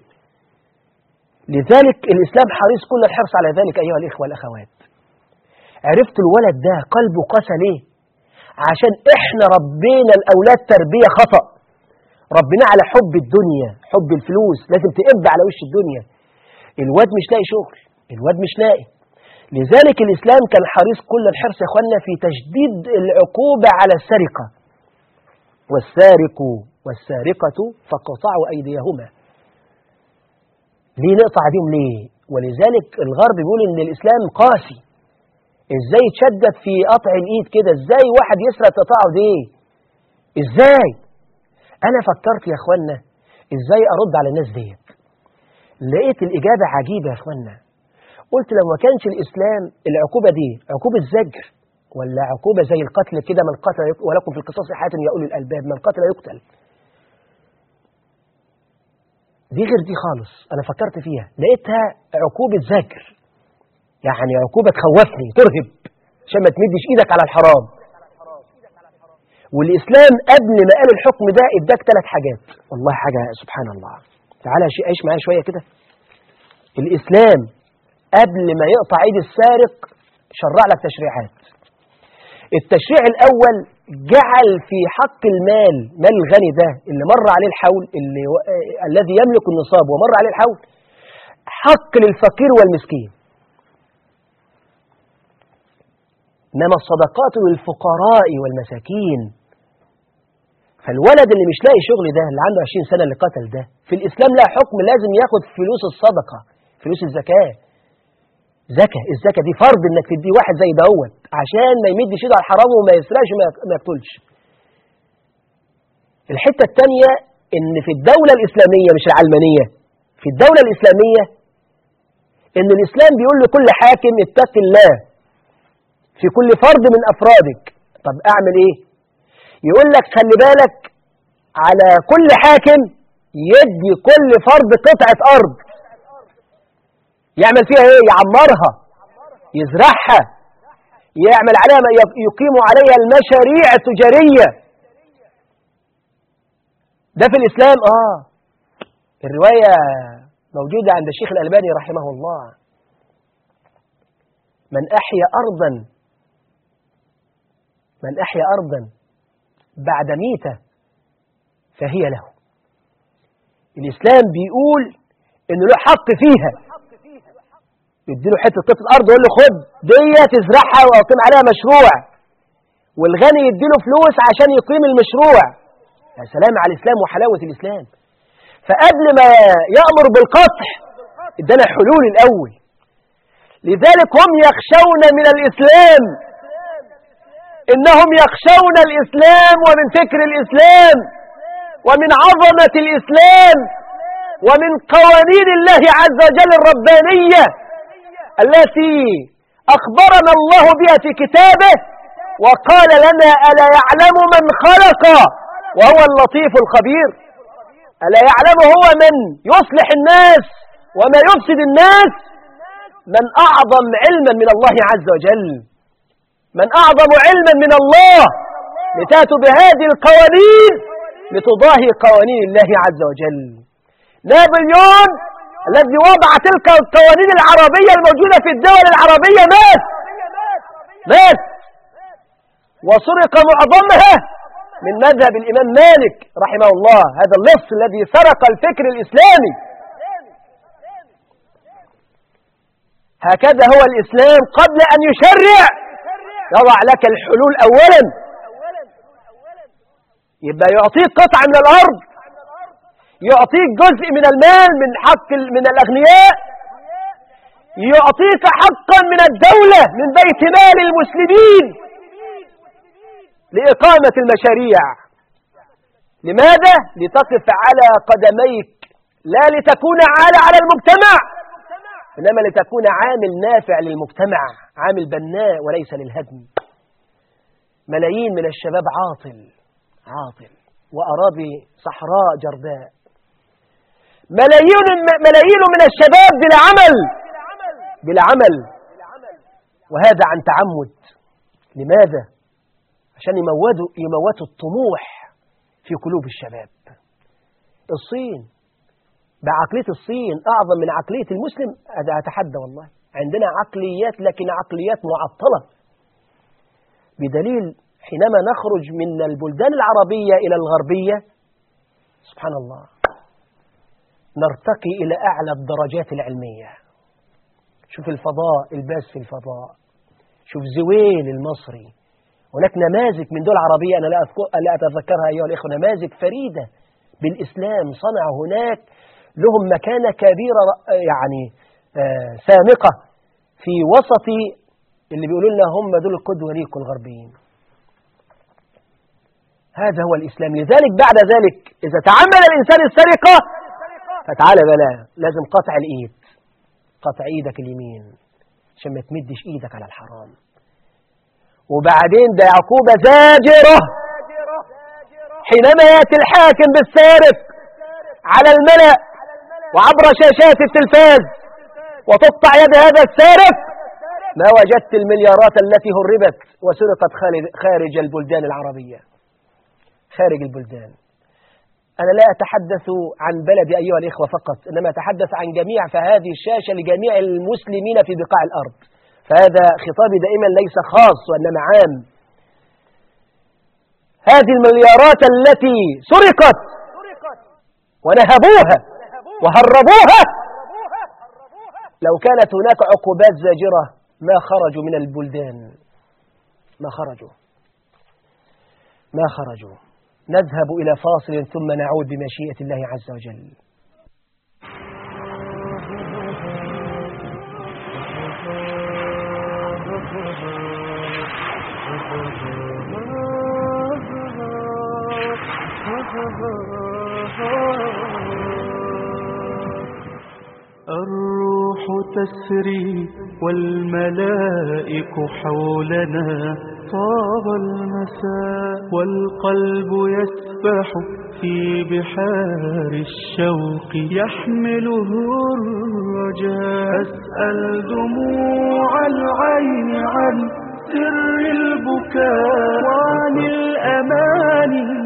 لذلك الإسلام حريص كل الحرص على ذلك أيها الإخوة والأخوات عرفت الولد ده قلبه قسى ليه عشان إحنا ربينا الأولاد تربية خطأ ربنا على حب الدنيا حب الفلوس لازم تقب على وش الدنيا الواد مش لاقي شغل الواد مش لاقي لذلك الإسلام كان حريص كل الحرص يا أخوانا في تشديد العقوبة على السرقة والسارق والسارقة فقطعوا أيديهما ليه نقطع ايديهم ليه ولذلك الغرب بيقول ان الاسلام قاسي ازاي تشدد في قطع الايد كده ازاي واحد يسرق تقطعه دي ازاي انا فكرت يا اخوانا ازاي ارد على الناس ديت لقيت الاجابه عجيبه يا اخوانا قلت لو ما كانش الاسلام العقوبه دي عقوبه زجر ولا عقوبه زي القتل كده من قتل ولكم في القصاص حياه يا اولي الالباب من قتل يقتل دي غير دي خالص أنا فكرت فيها لقيتها عقوبة زجر يعني عقوبة تخوفني ترهب عشان ما تمدش إيدك على الحرام والإسلام قبل ما قال الحكم ده اداك ثلاث حاجات والله حاجة سبحان الله تعالى عيش معايا شوية كده الإسلام قبل ما يقطع ايد السارق شرع لك تشريعات التشريع الأول جعل في حق المال مال الغني ده اللي مر عليه الحول اللي و... آه الذي يملك النصاب ومر عليه الحول حق للفقير والمسكين إنما الصدقات للفقراء والمساكين فالولد اللي مش لاقي شغل ده اللي عنده 20 سنة اللي قتل ده في الإسلام لا حكم لازم ياخد فلوس الصدقة فلوس الزكاة زكاة الزكاة دي فرض انك تدي واحد زي دوت عشان ما يمدش ايده على الحرام وما يسرقش وما يقتلش الحتة الثانية ان في الدولة الإسلامية مش العلمانية في الدولة الإسلامية ان الإسلام بيقول لكل حاكم اتق الله في كل فرد من أفرادك طب أعمل إيه يقول لك خلي بالك على كل حاكم يدي كل فرد قطعة أرض يعمل فيها ايه يعمرها يزرعها يعمل عليها يقيم عليها المشاريع التجارية ده في الإسلام آه الرواية موجودة عند الشيخ الألباني رحمه الله من أحيا أرضا من أحيا أرضا بعد ميتة فهي له الإسلام بيقول إنه له حق فيها يديله حته قطعه ارض ويقول له خد دي تزرعها واقيم عليها مشروع والغني يديله فلوس عشان يقيم المشروع يا سلام على الاسلام وحلاوه الاسلام فقبل ما يامر بالقطع ادانا حلول الاول لذلك هم يخشون من الاسلام انهم يخشون الاسلام ومن فكر الاسلام ومن عظمه الاسلام ومن قوانين الله عز وجل الربانيه التي أخبرنا الله بها في كتابه وقال لنا ألا يعلم من خلق وهو اللطيف الخبير ألا يعلم هو من يصلح الناس وما يفسد الناس من أعظم علما من الله عز وجل من أعظم علما من الله لتأتوا بهذه القوانين لتضاهي قوانين الله عز وجل نابليون الذي وضع تلك القوانين العربية الموجودة في الدول العربية مات مات وسرق معظمها من مذهب الإمام مالك رحمه الله هذا اللص الذي سرق الفكر الإسلامي هكذا هو الإسلام قبل أن يشرع يضع لك الحلول أولا يبقى يعطيك قطعة من الأرض يعطيك جزء من المال من حق من الأغنياء يعطيك حقا من الدولة من بيت مال المسلمين لإقامة المشاريع لماذا؟ لتقف على قدميك لا لتكون عالة على المجتمع إنما لتكون عامل نافع للمجتمع عامل بناء وليس للهدم ملايين من الشباب عاطل عاطل وأراضي صحراء جرداء ملايين ملايين من الشباب بلا عمل بلا عمل وهذا عن تعمد لماذا عشان يموتوا يموتوا الطموح في قلوب الشباب الصين بعقلية الصين أعظم من عقلية المسلم أتحدى والله عندنا عقليات لكن عقليات معطلة بدليل حينما نخرج من البلدان العربية إلى الغربية سبحان الله نرتقي إلى أعلى الدرجات العلمية شوف الفضاء الباس في الفضاء شوف زويل المصري هناك نماذج من دول عربية أنا لا, لا أتذكرها أيها الإخوة نماذج فريدة بالإسلام صنعوا هناك لهم مكانة كبيرة يعني آه سامقة في وسط اللي بيقولوا لنا هم دول القدوة ليكم الغربيين هذا هو الإسلام لذلك بعد ذلك إذا تعمل الإنسان السرقة فتعالى بلا لازم قطع الإيد قطع إيدك اليمين عشان ما تمدش إيدك على الحرام وبعدين ده عقوبة زاجرة حينما يأتي الحاكم بالسارق على الملأ وعبر شاشات التلفاز وتقطع يد هذا السارق ما وجدت المليارات التي هربت وسرقت خارج البلدان العربية خارج البلدان أنا لا أتحدث عن بلدي أيها الإخوة فقط إنما أتحدث عن جميع فهذه الشاشة لجميع المسلمين في بقاع الأرض فهذا خطابي دائما ليس خاص وإنما عام هذه المليارات التي سرقت ونهبوها وهربوها لو كانت هناك عقوبات زاجرة ما خرجوا من البلدان ما خرجوا ما خرجوا نذهب إلى فاصل ثم نعود بمشيئة الله عز وجل الروح تسري والملائك حولنا طاب المساء والقلب يسبح في بحار الشوق يحمله الرجاء أسأل دموع العين عن سر البكاء وعن الأماني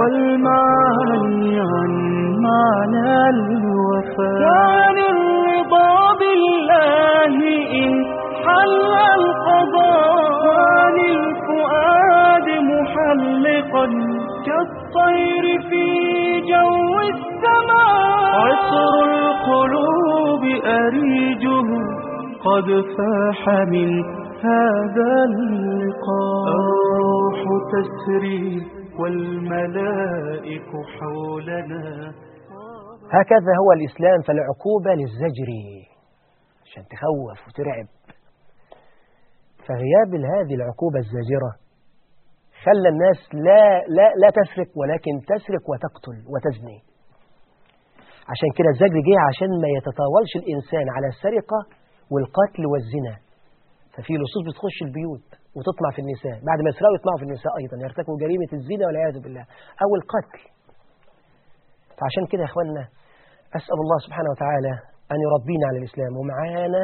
والمعاني عن معنى الوفاء وعن الرضا بالله إن حل القضاء وعن الفؤاد محلقا كالطير في جو السماء عصر القلوب أريجه قد فاح من هذا اللقاء الروح تسري والملائك حولنا هكذا هو الإسلام فالعقوبة للزجر عشان تخوف وترعب فغياب هذه العقوبة الزاجرة خلى الناس لا, لا, لا تسرق ولكن تسرق وتقتل وتزني عشان كده الزجر جه عشان ما يتطاولش الإنسان على السرقة والقتل والزنا ففي لصوص بتخش البيوت وتطمع في النساء بعد ما يسرقوا يطمعوا في النساء أيضا يرتكبوا جريمة الزنا والعياذ بالله أو القتل فعشان كده يا إخواننا أسأل الله سبحانه وتعالى أن يربينا على الإسلام ومعانا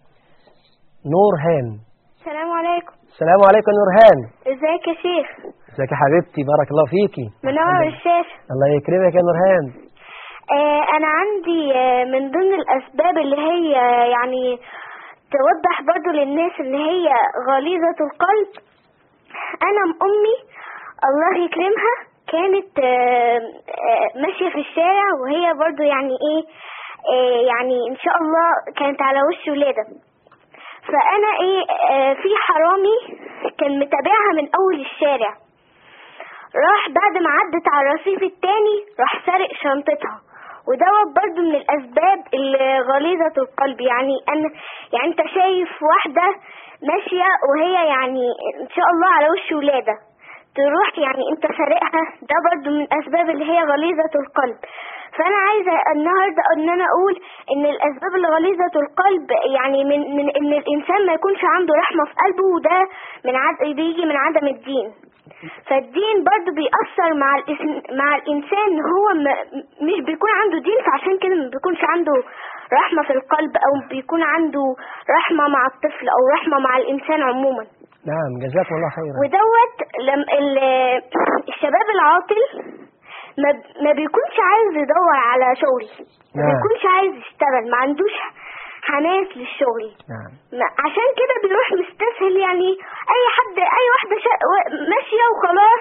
نور هان السلام عليكم السلام عليكم نورهان ازيك يا شيخ ازيك يا حبيبتي بارك الله فيكي منور الشاشة الله يكرمك يا نورهان آه انا عندي آه من ضمن الاسباب اللي هي يعني توضح برضو للناس اللي هي غليظة القلب انا ام امي الله يكرمها كانت آه آه ماشية في الشارع وهي برضو يعني ايه آه يعني ان شاء الله كانت على وش ولادة فانا ايه آه في حرامي كان متابعها من اول الشارع راح بعد ما عدت على الرصيف التاني راح سارق شنطتها ودوت برضو من الاسباب اللي غليظة القلب يعني انا يعني انت شايف واحدة ماشية وهي يعني ان شاء الله على وش ولادة تروح يعني انت سارقها ده برضو من الاسباب اللي هي غليظة القلب فانا عايزه النهارده ان انا اقول ان الاسباب اللي غليظه القلب يعني من من ان الانسان ما يكونش عنده رحمه في قلبه وده من عد... بيجي من عدم الدين فالدين برضه بيأثر مع الإس... مع الانسان هو ما... مش بيكون عنده دين فعشان كده ما بيكونش عنده رحمه في القلب او بيكون عنده رحمه مع الطفل او رحمه مع الانسان عموما نعم جزاكم الله خيرا ودوت لم ال... الشباب العاطل ما ما بيكونش عايز يدور على شغل ما نعم. بيكونش عايز يشتغل ما عندوش حماس للشغل نعم ما- عشان كده بيروح مستسهل يعني اي حد اي واحده شا... و- ماشيه وخلاص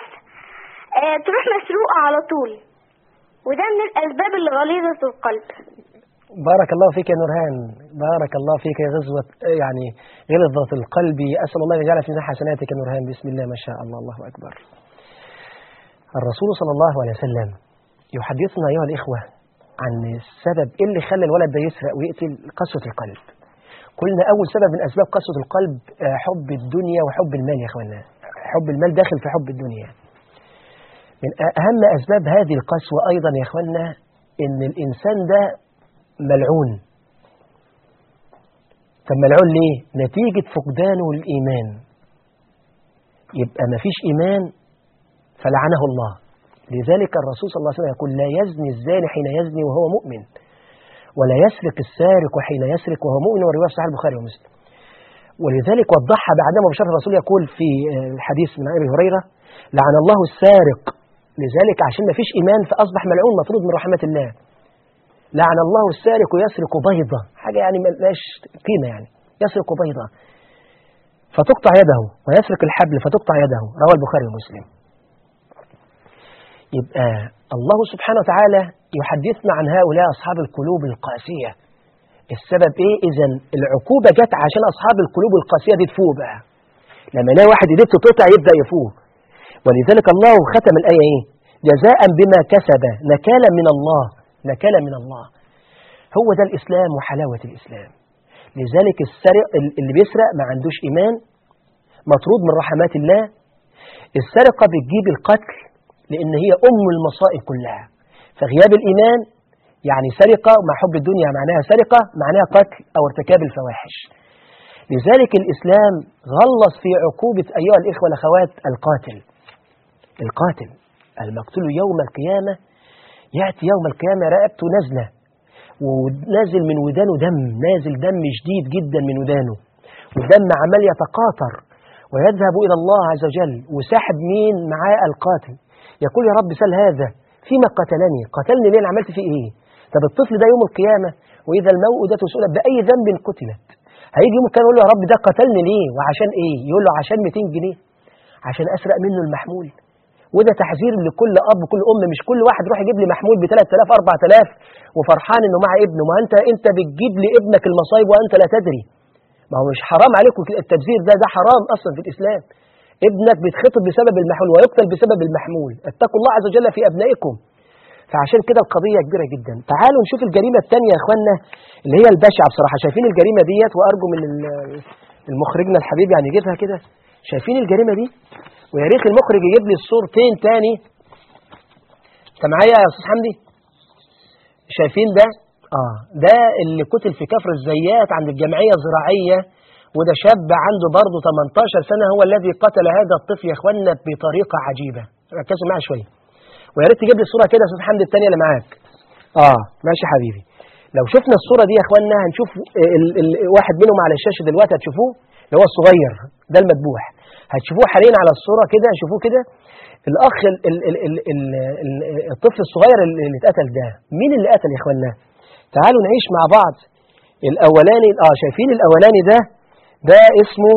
آه تروح مسروقه على طول وده من الاسباب اللي غليظه القلب بارك الله فيك يا نورهان بارك الله فيك يا غزوة يعني غلظة القلب أسأل الله أن يجعل في ميزان حسناتك يا نورهان بسم الله ما شاء الله الله أكبر الرسول صلى الله عليه وسلم يحدثنا أيها الإخوة عن السبب إيه اللي خلى الولد ده يسرق ويقتل قسوة القلب قلنا أول سبب من أسباب قسوة القلب آه، حب الدنيا وحب المال يا أخوانا حب المال داخل في حب الدنيا من أهم أسباب هذه القسوة أيضا يا أخوانا إن الإنسان ده ملعون طب ملعون ليه؟ نتيجة فقدانه الإيمان يبقى ما فيش إيمان فلعنه الله لذلك الرسول صلى الله عليه وسلم يقول لا يزني الزاني حين يزني وهو مؤمن ولا يسرق السارق حين يسرق وهو مؤمن والرواية في صحيح البخاري ومسلم ولذلك وضحها بعدما بشرف الرسول يقول في آه، الحديث من أبي هريرة لعن الله السارق لذلك عشان ما فيش إيمان فأصبح ملعون مطرود من رحمة الله لعن الله السارق يسرق بيضة حاجة يعني ملهاش قيمة يعني يسرق بيضة فتقطع يده ويسرق الحبل فتقطع يده رواه البخاري ومسلم يبقى الله سبحانه وتعالى يحدثنا عن هؤلاء أصحاب القلوب القاسية السبب إيه إذا العقوبة جت عشان أصحاب القلوب القاسية دي تفوق بقى لما يلاقي واحد ايديه تقطع يبدأ يفوق ولذلك الله ختم الآية إيه جزاء بما كسب نكالا من الله نكالا من الله هو ده الإسلام وحلاوة الإسلام لذلك السرق اللي بيسرق ما عندوش إيمان مطرود من رحمات الله السرقة بتجيب القتل لأن هي أم المصائب كلها فغياب الإيمان يعني سرقة مع حب الدنيا معناها سرقة معناها قتل أو ارتكاب الفواحش لذلك الإسلام غلظ في عقوبة أيها الإخوة والأخوات القاتل القاتل المقتول يوم القيامة يأتي يوم القيامة رقبته نازلة ونازل من ودانه دم نازل دم شديد جدا من ودانه والدم عمال يتقاطر ويذهب إلى الله عز وجل وساحب مين معاه القاتل يقول يا رب سل هذا فيما قتلني قتلني ليه أنا عملت فيه إيه طب الطفل ده يوم القيامة وإذا الموءودة سئلت بأي ذنب قتلت هيجي يوم القيامة يقول له يا رب ده قتلني ليه وعشان إيه يقول له عشان 200 جنيه عشان أسرق منه المحمول وده تحذير لكل اب وكل ام مش كل واحد يروح يجيب لي محمول ب 3000 4000 وفرحان انه مع ابنه ما انت انت بتجيب لابنك المصايب وانت لا تدري ما هو مش حرام عليكم التبذير ده ده حرام اصلا في الاسلام ابنك بيتخطب بسبب المحمول ويقتل بسبب المحمول اتقوا الله عز وجل في ابنائكم فعشان كده القضية كبيرة جدا تعالوا نشوف الجريمة الثانية يا اخوانا اللي هي البشعة بصراحة شايفين الجريمة ديت وارجو من ال- المخرجنا الحبيب يعني يجيبها كده شايفين الجريمة دي ويا ريت المخرج يجيب لي الصورتين تاني انت معايا يا استاذ حمدي شايفين ده اه ده اللي قتل في كفر الزيات عند الجمعيه الزراعيه وده شاب عنده برضه 18 سنه هو الذي قتل هذا الطفل يا اخوانا بطريقه عجيبه ركزوا معايا شويه ويا ريت تجيب لي الصوره كده يا استاذ حمدي الثانيه اللي معاك اه ماشي حبيبي لو شفنا الصوره دي يا اخوانا هنشوف ال ال واحد منهم على الشاشه دلوقتي هتشوفوه اللي هو الصغير ده المذبوح هتشوفوه حاليا على الصورة كده شوفوه كده الأخ ال ال ال ال ال ال الطفل الصغير اللي اللي اتقتل ده مين اللي قتل يا إخوانا تعالوا نعيش مع بعض الأولاني آه شايفين الأولاني ده ده اسمه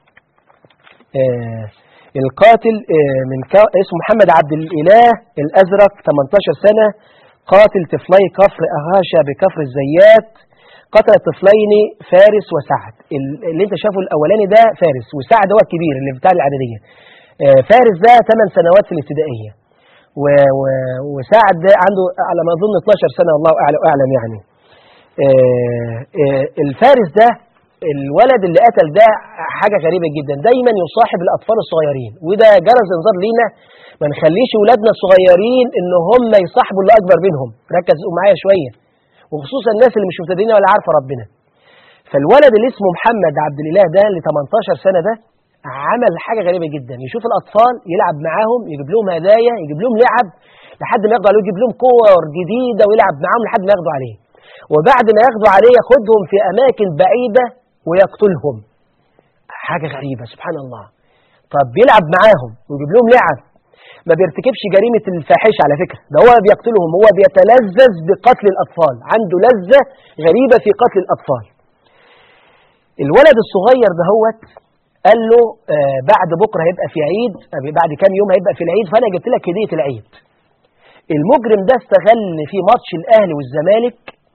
آه القاتل آه من كا اسمه محمد عبد الإله الأزرق 18 سنة قاتل طفلي كفر أهاشا بكفر الزيات قتل الطفلين فارس وسعد ال- اللي انت شافه الاولاني ده فارس وسعد هو الكبير اللي بتاع الاعداديه آه، فارس ده 8 سنوات في الابتدائيه و- و- وسعد ده عنده على ما اظن 12 سنه والله اعلم اعلم يعني آه، آه، الفارس ده الولد اللي قتل ده حاجه غريبه جدا دايما يصاحب الاطفال الصغيرين وده جرس انذار لينا ما نخليش ولادنا الصغيرين ان هم يصاحبوا اللي اكبر منهم ركزوا معايا شويه وخصوصا الناس اللي مش مبتدئين ولا عارفه ربنا فالولد اللي اسمه محمد عبد الاله ده اللي 18 سنه ده عمل حاجه غريبه جدا يشوف الاطفال يلعب معاهم يجيب لهم هدايا يجيب لهم لعب لحد ما ياخدوا عليه يجيب لهم كور جديده ويلعب معاهم لحد ما ياخدوا عليه وبعد ما ياخدوا عليه ياخدهم في اماكن بعيده ويقتلهم حاجه غريبه سبحان الله طب بيلعب معاهم ويجيب لهم لعب ما بيرتكبش جريمة الفاحشة على فكرة ده هو بيقتلهم هو بيتلذذ بقتل الأطفال عنده لذة غريبة في قتل الأطفال الولد الصغير ده هو قال له آه بعد بكرة هيبقى في عيد آه، بعد كام يوم هيبقى في العيد فأنا جبت لك هدية العيد المجرم ده استغل في ماتش الأهلي والزمالك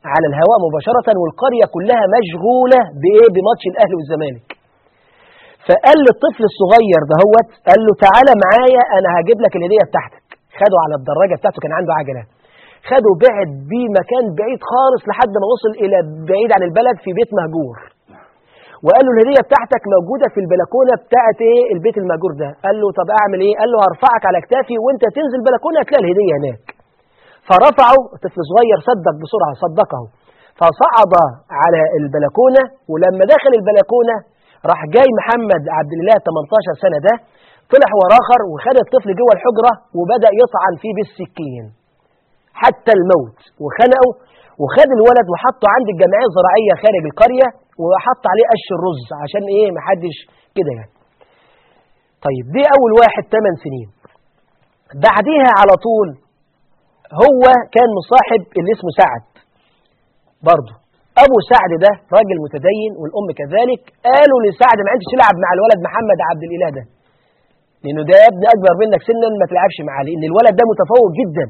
على الهواء مباشرة والقرية كلها مشغولة بإيه بماتش الأهلي والزمالك فقال للطفل الصغير دهوت قال له تعالى معايا أنا هجيب لك الهدية بتاعتك خده على الدراجة بتاعته كان عنده عجلة خده بعد بيه مكان بعيد خالص لحد ما وصل إلى بعيد عن البلد في بيت مهجور وقال له الهدية بتاعتك موجودة في البلكونة بتاعت ايه البيت المهجور ده قال له طب اعمل ايه قال له هرفعك على كتافي وانت تنزل البلكونة هتلاقي الهدية هناك فرفعه طفل صغير صدق بسرعة صدقه فصعد على البلكونة ولما دخل البلكونة راح جاي محمد عبد الله 18 سنة ده طلع وراه اخر وخد الطفل جوه الحجرة وبدأ يطعن فيه بالسكين حتى الموت وخنقه وخد الولد وحطه عند الجمعية الزراعية خارج القرية وحط عليه قش الرز عشان ايه محدش كده يعني طيب دي اول واحد 8 سنين بعديها على طول هو كان مصاحب اللي اسمه سعد برضه ابو سعد ده راجل متدين والام كذلك قالوا لسعد ما عندش تلعب مع الولد محمد عبد الاله ده لانه ده ابن اكبر منك سنا ما تلعبش معاه لان الولد ده متفوق جدا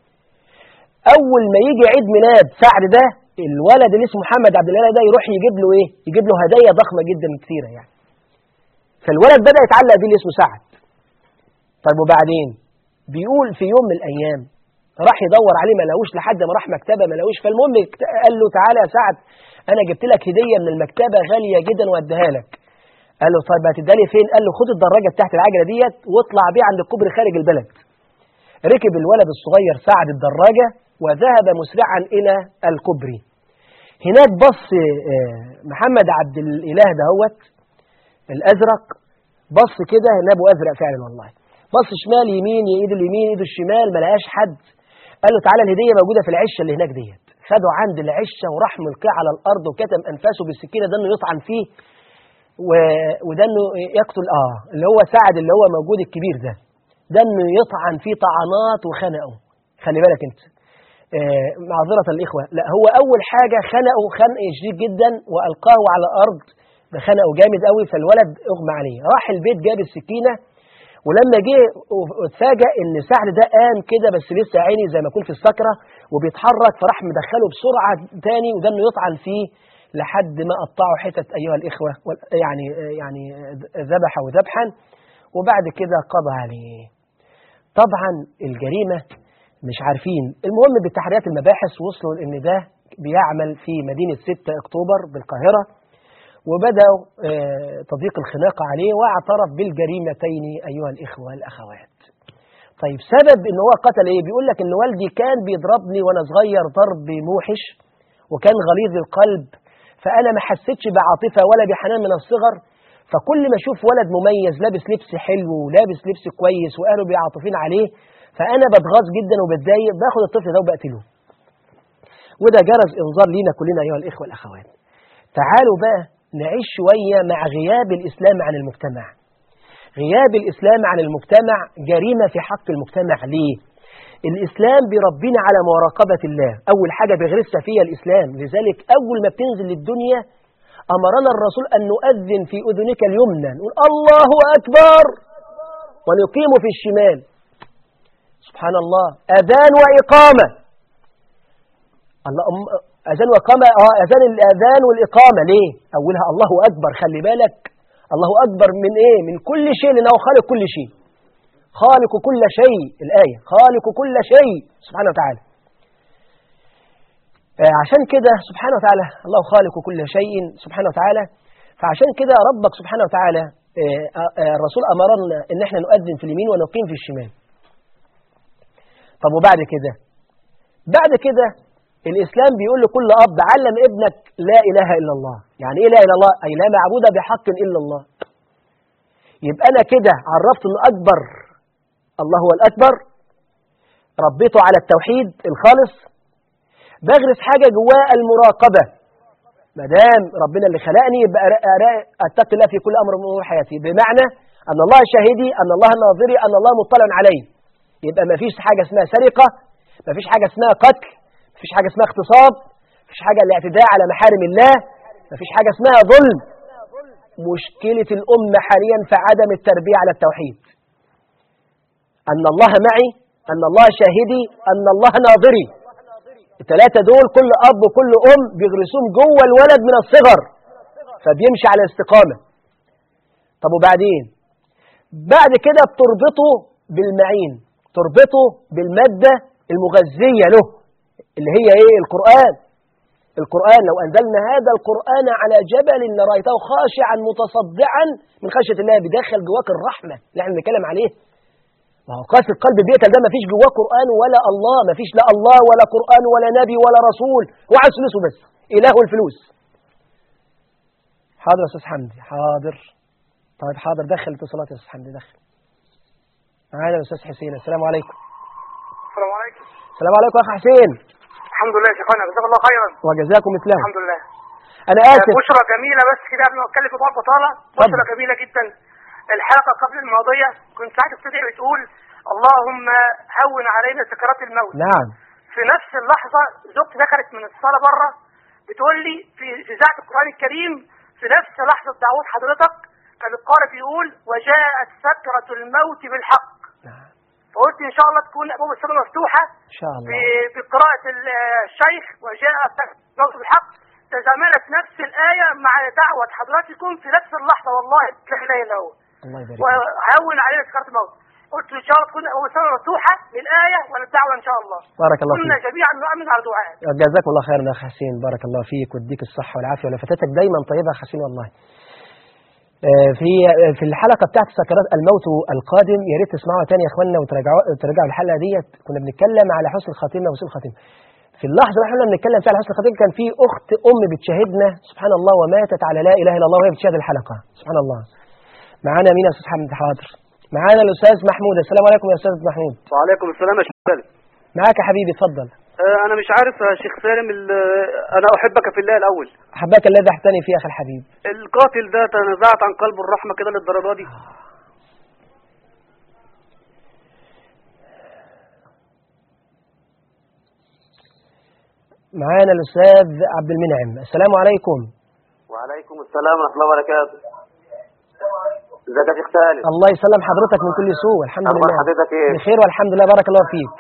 اول ما يجي عيد ميلاد سعد ده الولد اللي اسمه محمد عبد الاله ده يروح يجيب له ايه يجيب له هدايا ضخمه جدا كثيره يعني فالولد بدا يتعلق بيه اللي اسمه سعد طيب وبعدين بيقول في يوم من الايام راح يدور عليه ما لقوش لحد ما راح مكتبه ما لقوش فالمهم قال له تعالى يا سعد انا جبت لك هديه من المكتبه غاليه جدا واديها لك قال له طيب هتديها لي فين قال له خد الدراجه بتاعت العجله ديت واطلع بيه عند الكوبري خارج البلد ركب الولد الصغير سعد الدراجه وذهب مسرعا الى الكوبري هناك بص محمد عبد الاله دهوت الازرق بص كده نابه ازرق فعلا والله بص شمال يمين ايده اليمين ايده الشمال ما لقاش حد قال له تعالى الهديه موجوده في العشه اللي هناك ديت خده عند العشه وراح ملقيه على الارض وكتم انفاسه بالسكينه ده انه يطعن فيه و... وده انه يقتل اه اللي هو سعد اللي هو موجود الكبير ده ده انه يطعن فيه طعنات وخنقه خلي بالك انت آه معذرة الإخوة لا هو أول حاجة خنقه خنق شديد جدا وألقاه على الأرض ده خنقه جامد قوي فالولد أغمى عليه راح البيت جاب السكينة ولما جه اتفاجئ ان سعد ده قام كده بس لسه عيني زي ما يكون في السكره وبيتحرك فراح مدخله بسرعه تاني وده انه يطعن فيه لحد ما قطعه حتت ايها الاخوه يعني يعني ذبحه ذبحا وبعد كده قضى عليه. طبعا الجريمه مش عارفين المهم بتحريات المباحث وصلوا ان ده بيعمل في مدينه 6 اكتوبر بالقاهره وبدأوا تضييق الخناقة عليه واعترف بالجريمتين أيها الإخوة والأخوات طيب سبب ان هو قتل ايه بيقول لك ان والدي كان بيضربني وانا صغير ضرب موحش وكان غليظ القلب فانا ما حسيتش بعاطفه ولا بحنان من الصغر فكل ما اشوف ولد مميز لابس لبس حلو ولابس لبس كويس واهله بيعاطفين عليه فانا بتغاظ جدا وبتضايق باخد الطفل ده وبقتله وده جرس انذار لينا كلنا ايها الاخوه والاخوات تعالوا بقى نعيش شوية مع غياب الإسلام عن المجتمع غياب الإسلام عن المجتمع جريمة في حق المجتمع ليه؟ الإسلام بيربينا على مراقبة الله أول حاجة بيغرسها فيها الإسلام لذلك أول ما بتنزل للدنيا أمرنا الرسول أن نؤذن في أذنك اليمنى نقول الله أكبر ونقيم في الشمال سبحان الله أذان وإقامة الله أذان وإقامة آه أذان الأذان والإقامة ليه؟ أولها الله أكبر خلي بالك الله أكبر من إيه؟ من كل شيء لأنه خالق كل شيء خالق كل شيء الآية خالق كل شيء سبحانه وتعالى آه عشان كده سبحانه وتعالى الله خالق كل شيء سبحانه وتعالى فعشان كده ربك سبحانه وتعالى آه آه الرسول أمرنا إن احنا نؤذن في اليمين ونقيم في الشمال طب وبعد كده بعد كده الإسلام بيقول لكل أب علم ابنك لا إله إلا الله يعني إيه لا إله إلا الله أي لا معبود بحق إلا الله يبقى أنا كده عرفت أنه أكبر الله هو الأكبر ربيته على التوحيد الخالص بغرس حاجة جواه المراقبة ما دام ربنا اللي خلقني يبقى أتقي الله في كل أمر من أمور حياتي بمعنى أن الله شاهدي أن الله ناظري أن الله مطلع علي يبقى ما فيش حاجة اسمها سرقة ما فيش حاجة اسمها قتل مفيش حاجة اسمها اغتصاب مفيش حاجة الاعتداء على محارم الله مفيش حاجة اسمها ظلم مشكلة الأمة حاليا في عدم التربية على التوحيد أن الله معي أن الله شاهدي أن الله ناظري الثلاثة دول كل أب وكل أم بيغرسوهم جوه الولد من الصغر فبيمشي على استقامة طب وبعدين بعد كده بتربطه بالمعين تربطه بالمادة المغذية له اللي هي ايه القرآن القرآن لو أنزلنا هذا القرآن على جبل لرأيته خاشعا متصدعا من خشية الله بيدخل جواك الرحمة اللي احنا بنتكلم عليه ما هو قاسي القلب بيقتل ده ما فيش جواه قرآن ولا الله ما فيش لا الله ولا قرآن ولا نبي ولا رسول هو عايز فلوسه بس إله الفلوس حاضر يا أستاذ حمدي حاضر طيب حاضر دخل اتصالات يا أستاذ حمدي دخل معانا الأستاذ حسين السلام عليكم السلام عليكم السلام عليكم يا أخ حسين الحمد لله يا شيخنا جزاك الله خيرا وجزاكم مثله الحمد لله أنا آسف بشرى جميله بس كده قبل ما اتكلم في موضوع البطاله بشرى جميله جدا الحلقه قبل الماضيه كنت ساعات بتدعي بتقول اللهم هون علينا سكرات الموت نعم في نفس اللحظه زوجتي دخلت من الصاله بره بتقول لي في في اذاعه القران الكريم في نفس لحظه دعوه حضرتك كان القارئ بيقول وجاءت سكره الموت بالحق نعم فقلت ان شاء الله تكون ابواب السماء مفتوحه إن شاء الله ب- بقراءة ال- الشيخ وجاء الصوت بالحق تزامنت نفس الآية مع دعوة حضراتكم في نفس اللحظة والله لا إله إلا هو الله يبارك فيك. وهون علينا سكرة الموت قلت إن شاء الله تكون أبواب السماء مفتوحة للآية وللدعوة إن شاء الله بارك الله كنا فيك جميعا نؤمن على دعاء جزاكم الله خيرا يا أخ حسين بارك الله فيك ويديك الصحة والعافية ولفتاتك دايما طيبة يا أخ حسين والله آه، في في الحلقة بتاعت سكرات الموت القادم يا ريت تسمعوها تاني يا اخوانا وتراجعوا تراجعوا الحلقة ديت كنا بنتكلم على حسن الخاتمة وسوء الخاتمة في اللحظة اللي احنا بنتكلم فيها على حسن الخاتمة كان في أخت أم بتشاهدنا سبحان الله وماتت على لا إله إلا الله وهي بتشاهد الحلقة سبحان الله معانا مين يا أستاذ حمد حاضر معانا الأستاذ محمود السلام عليكم يا أستاذ محمود وعليكم السلام يا شيخ سالم معاك يا حبيبي اتفضل آه، انا مش عارف يا شيخ سالم ال- انا احبك في الله الاول حباك الذي احتني فيه يا أخي الحبيب القاتل ده تنازعت عن قلب الرحمه كده للدرجه دي معانا الأستاذ عبد المنعم السلام عليكم وعليكم السلام ورحمة الله وبركاته ازيك يا شيخ سالم الله يسلم حضرتك من كل سوء الحمد أخبار لله حضرتك إيه؟ بخير والحمد لله بارك الله فيك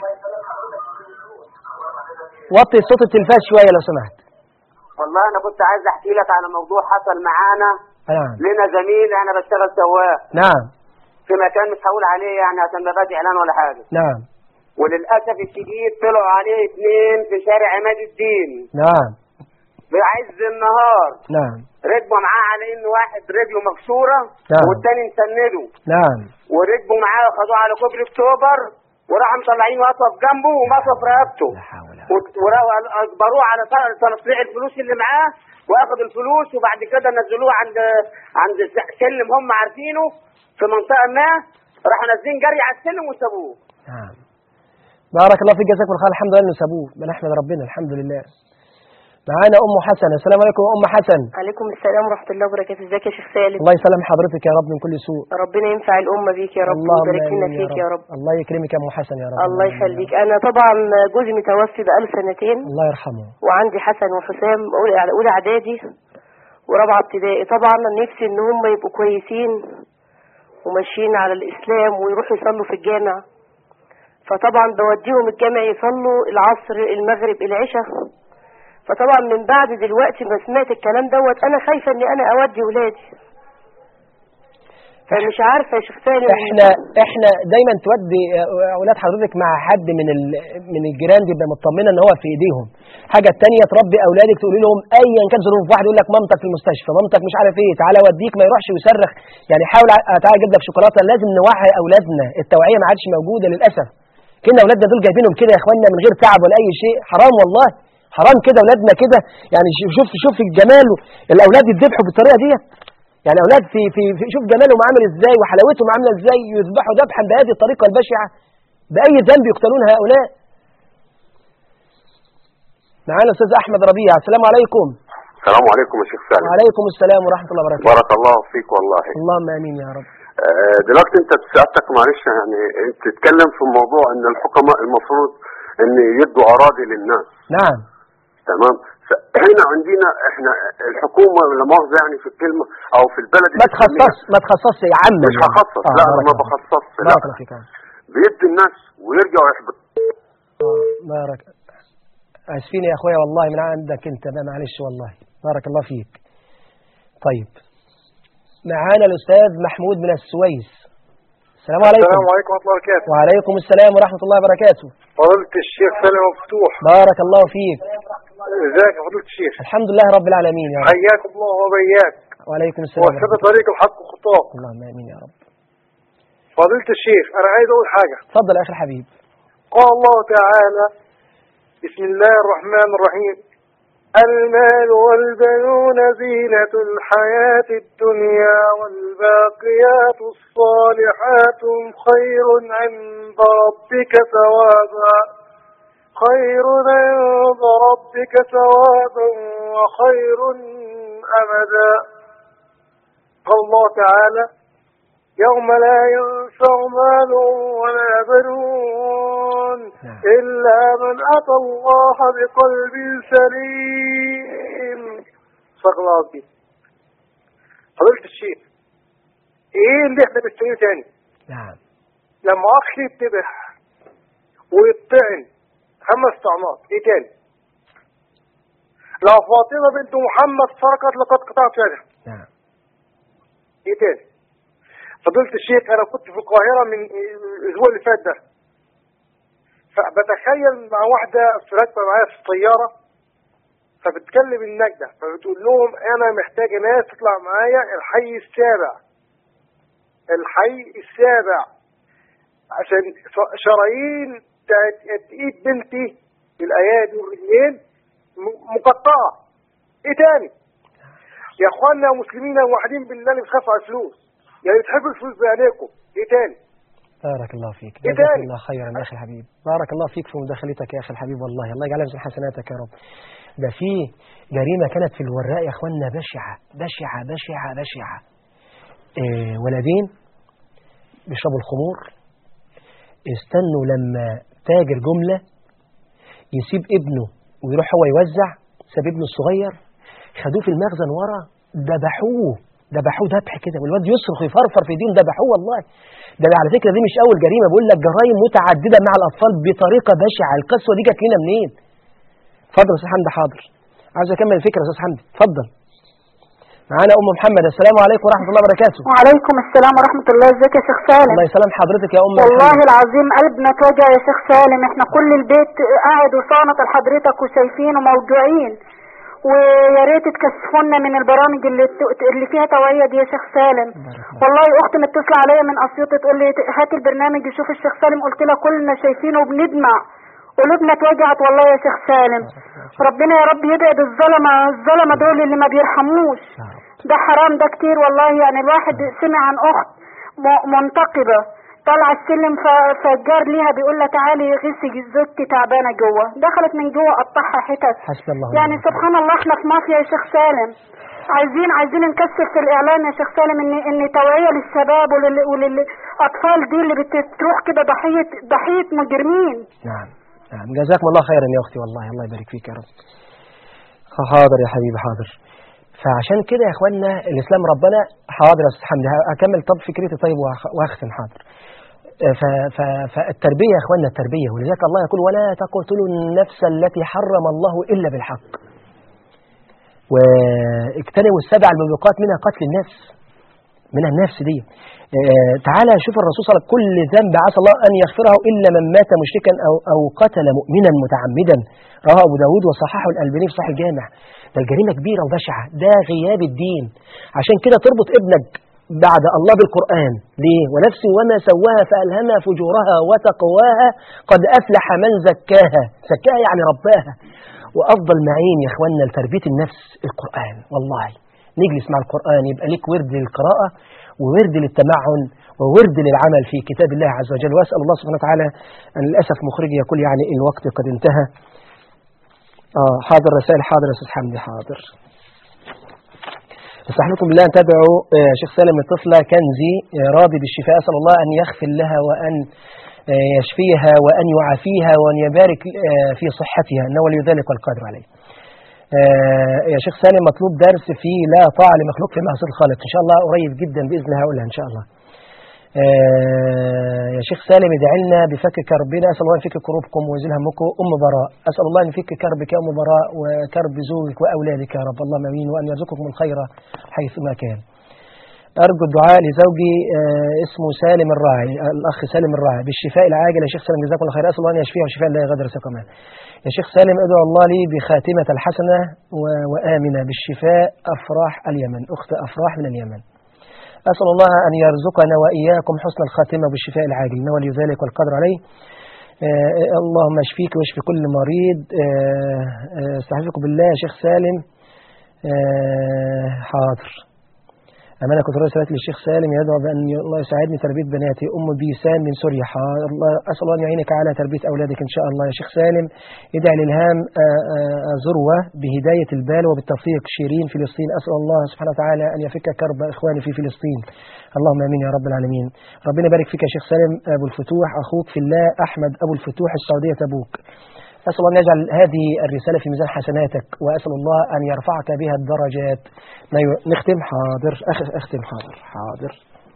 وطي صوت التلفاز شوية لو سمحت والله أنا كنت عايز أحكي لك على موضوع حصل معانا نعم لنا زميل أنا بشتغل سواق نعم في مكان مش هقول عليه يعني عشان ما يبقاش إعلان ولا حاجة نعم وللأسف الشديد طلعوا عليه اثنين في شارع عماد الدين نعم بعز النهار نعم ركبوا معاه على إن واحد رجله مكسورة نعم. والتاني مسنده نعم وركبوا معاه خدوه على كوبري أكتوبر وراحوا مطلعين وقف جنبه ومصف رقبته لا حول ولا وت- وراحوا اجبروه على ط- تنصيع الفلوس اللي معاه واخد الفلوس وبعد كده نزلوه عند عند س- سلم هم عارفينه في منطقه ما راحوا نازلين جري على السلم وسابوه نعم بارك الله فيك جزاكم الله خير الحمد لله انه سابوه بنحمد ربنا الحمد لله معانا ام حسن السلام عليكم ام حسن عليكم السلام ورحمة الله وبركاته ازيك يا شيخ سالم الله يسلم حضرتك يا رب من كل سوء ربنا ينفع الأمة بيك يا رب اللهم ويبارك لنا آمين فيك يا رب الله يكرمك يا ام حسن يا رب الله يخليك أنا طبعا جوزي متوفي بقاله سنتين الله يرحمه وعندي حسن وحسام أولى أولى إعدادي ورابعة ابتدائي طبعا نفسي إن هم يبقوا كويسين وماشيين على الإسلام ويروحوا يصلوا في الجامع فطبعا بوديهم الجامع يصلوا العصر المغرب العشاء فطبعا من بعد دلوقتي ما سمعت الكلام دوت أنا خايفة إني أنا أودي ولادي فمش عارفة يا شيخ سالم احنا احنا دايما تودي اولاد حضرتك مع حد من ال... من الجيران دي يبقى مطمنه ان هو في ايديهم حاجه الثانيه تربي اولادك تقولي لهم ايا كان ظروف واحد يقول لك مامتك في المستشفى مامتك مش عارف ايه تعالى اوديك ما يروحش ويصرخ يعني حاول ع- تعالى اجيب لك شوكولاته لازم نوعي اولادنا التوعيه ما عادش موجوده للاسف كنا اولادنا دول جايبينهم كده يا اخوانا من غير تعب ولا اي شيء حرام والله حرام كده اولادنا كده يعني شوف شوف شوف الجمال الاولاد يذبحوا بالطريقه ديت يعني اولاد في في, في شوف جمالهم عامل ازاي وحلاوتهم عامله ازاي يذبحوا ذبحا بهذه الطريقه البشعه باي ذنب يقتلون هؤلاء معانا الاستاذ احمد ربيع السلام عليكم السلام عليكم يا شيخ سالم وعليكم السلام ورحمه الله وبركاته بارك الله فيك والله اللهم امين يا رب آه، دلوقتي انت سيادتك معلش يعني انت تتكلم في موضوع ان الحكماء المفروض ان يدوا اراضي للناس نعم تمام هنا عندنا احنا الحكومه لا مؤاخذه يعني في الكلمه او في البلد ما اللي بتسميها- تخصص ما تخصصش يا عم مش هخصص لا انا ما بخصصش لا بارك الله فيك آه. بيدي الناس ويرجعوا يحبطوا آه، بارك اسفين يا اخويا والله من عندك انت بقى معلش والله بارك الله فيك طيب معانا الاستاذ محمود من السويس السلام عليكم السلام عليكم ورحمة الله وبركاته وعليكم السلام ورحمة الله وبركاته فضيلة الشيخ سالم مفتوح بارك الله فيك ازيك يا فضيلة الشيخ الحمد لله رب العالمين يا رب حياكم الله وبياك وعليكم السلام ورحمة وسد طريق الحق خطاه الله اللهم امين يا رب فضيلة الشيخ انا عايز اقول حاجة اتفضل يا اخي الحبيب قال الله تعالى بسم الله الرحمن الرحيم المال والبنون زينة الحياة الدنيا والباقيات الصالحات خير عند ربك ثوابا خير عند ربك ثوابا وخير أمدا قال الله تعالى يوم لا ينفع مال ولا بنون إلا من أتى الله بقلب سليم صدق الله العظيم فضيلة الشيخ ايه اللي احنا بنستنيه تاني نعم لما اخ يتذبح ويطعن خمس طعنات ايه تاني لو فاطمة بنت محمد سرقت لقد قطعت يدها نعم ايه تاني فضيلة الشيخ انا كنت في القاهرة من الاسبوع اللي فات ده فبتخيل مع واحدة راكبة معايا في الطيارة فبتكلم النجدة فبتقول لهم انا محتاجة ناس تطلع معايا الحي السابع الحي السابع عشان شرايين بتاعت ايد بنتي الايادي والرجلين م- مقطعة ايه تاني يا اخوانا يا مسلمين يا موحدين بالله اللي بتخافوا على الفلوس يعني بتحبوا الفلوس بعينيكم ايه تاني بارك الله فيك إيه جزاك تاني؟ الله خيرا يا اخي الحبيب بارك الله فيك في مداخلتك يا اخي الحبيب والله الله يجعلها من حسناتك يا رب ده في جريمه كانت في الوراق يا اخوانا بشعه بشعه بشعه بشعه إيه ولدين بيشربوا الخمور استنوا لما تاجر جمله يسيب ابنه ويروح هو يوزع ساب ابنه الصغير خدوه في المخزن ورا ذبحوه ذبحوه ذبح كده والواد يصرخ يفرفر في ايديهم ذبحوه والله ده على فكره دي مش اول جريمه بقول لك جرائم متعدده مع الاطفال بطريقه بشعه القسوه دي جت لنا منين اتفضل يا استاذ حمدي حاضر عايز اكمل الفكره يا استاذ حمدي اتفضل معانا ام محمد السلام عليكم ورحمه الله وبركاته وعليكم السلام ورحمة الله ازيك يا شيخ سالم الله يسلم حضرتك يا ام والله محمد العظيم قلبنا اتوجع يا شيخ سالم احنا كل البيت قاعد وصانت لحضرتك وشايفين وموجوعين ويا ريت تكشفونا من البرامج اللي اللي فيها توعية دي يا شيخ سالم والله اختي متصله عليا من اسيوط تقول لي هات البرنامج يشوف الشيخ سالم قلت لها كلنا شايفينه وبندمع قلوبنا اتوجعت والله يا شيخ سالم ربنا يا رب يبعد الظلمه الظلمه دول اللي ما بيرحموش ده حرام ده كتير والله يعني الواحد سمع عن اخت م- منتقبه طالعه السلم ف- فالجار ليها بيقول لها تعالي غسي زوجتي تعبانه جوه دخلت من جوه قطعها حتت حسبي الله يعني سبحان الله احنا في مافيا يا شيخ سالم عايزين عايزين نكثف في الاعلام يا شيخ سالم ان ان توعيه للشباب ولل- وللاطفال دي اللي بتروح كده ضحيه ضحيه مجرمين نعم نعم جزاكم الله خيرا يا اختي والله الله يبارك فيك يا رب حاضر يا حبيبي حاضر فعشان كده يا اخوانا الاسلام ربنا حاضر يا استاذ حمدي هكمل طب فكرتي طيب وهخ- واختم حاضر ف ف فالتربيه يا اخوانا التربيه ولذلك الله يقول ولا تقتلوا النفس التي حرم الله الا بالحق واجتنبوا السبع الموبقات منها قتل النفس من النفس دي آه، تعالى شوف الرسول صلى الله عليه وسلم كل ذنب عسى الله أن يغفره إلا من مات مشركا أو, أو قتل مؤمنا متعمدا رواه أبو داود وصححه الألباني في صحيح الجامع ده الجريمة كبيرة وبشعة ده غياب الدين عشان كده تربط ابنك بعد الله بالقرآن ليه ونفس وما سواها فألهمها فجورها وتقواها قد أفلح من زكاها زكاها يعني رباها وأفضل معين يا إخواننا لتربية النفس القرآن والله نجلس مع القرآن يبقى ليك ورد للقراءة وورد للتمعن وورد للعمل في كتاب الله عز وجل وأسأل الله سبحانه وتعالى أن للأسف مخرجي يقول يعني الوقت قد انتهى آه حاضر رسائل حاضر يا أستاذ حمدي حاضر استحلكم بالله أن تدعوا آه، شيخ سالم الطفلة كنزي آه، راضي بالشفاء أسأل الله أن يغفر لها وأن آه، يشفيها وأن يعافيها وأن يبارك آه، في صحتها إنه ولي ذلك والقادر عليه آه، يا شيخ سالم مطلوب درس في لا طاعة لمخلوق في معصية الخالق إن شاء الله قريب جدا بإذن الله هقولها إن شاء الله آه يا شيخ سالم ادعي لنا بفك كربنا اسال الله ان يفك كروبكم ويزيل همكم ام براء اسال الله ان يفك كربك يا ام براء وكرب زوجك واولادك يا رب اللهم امين وان يرزقكم الخير حيثما كان ارجو الدعاء لزوجي آه اسمه سالم الراعي آه الاخ سالم الراعي بالشفاء العاجل يا شيخ سالم جزاكم الله خير اسال الله ان يشفيه وشفاء لا يغادر سقما يا شيخ سالم ادعو الله لي بخاتمه الحسنه و- وامنه بالشفاء افراح اليمن اخت افراح من اليمن أسأل الله أن يرزقنا وإياكم حسن الخاتمة بالشفاء العاجل إنه ولي ذلك والقدر عليه آه اللهم اشفيك واشفي كل مريض آه آه استحفظكم بالله يا شيخ سالم آه حاضر أمانة كنت رسالة للشيخ سالم يدعو بأن الله يساعدني تربية بناتي أم بيسان من سوريا حاضر الله أسأل الله أن يعينك على تربية أولادك إن شاء الله يا شيخ سالم ادعي للهام آه، آه، ذروة بهداية البال وبالتوفيق شيرين فلسطين أسأل الله سبحانه وتعالى أن يفك كرب إخواني في فلسطين اللهم آمين يا رب العالمين ربنا يبارك فيك يا شيخ سالم أبو الفتوح أخوك في الله أحمد أبو الفتوح السعودية تبوك أسأل الله أن يجعل هذه الرسالة في ميزان حسناتك وأسأل الله أن يرفعك بها الدرجات نيو- نختم حاضر أخ- أختم حاضر حاضر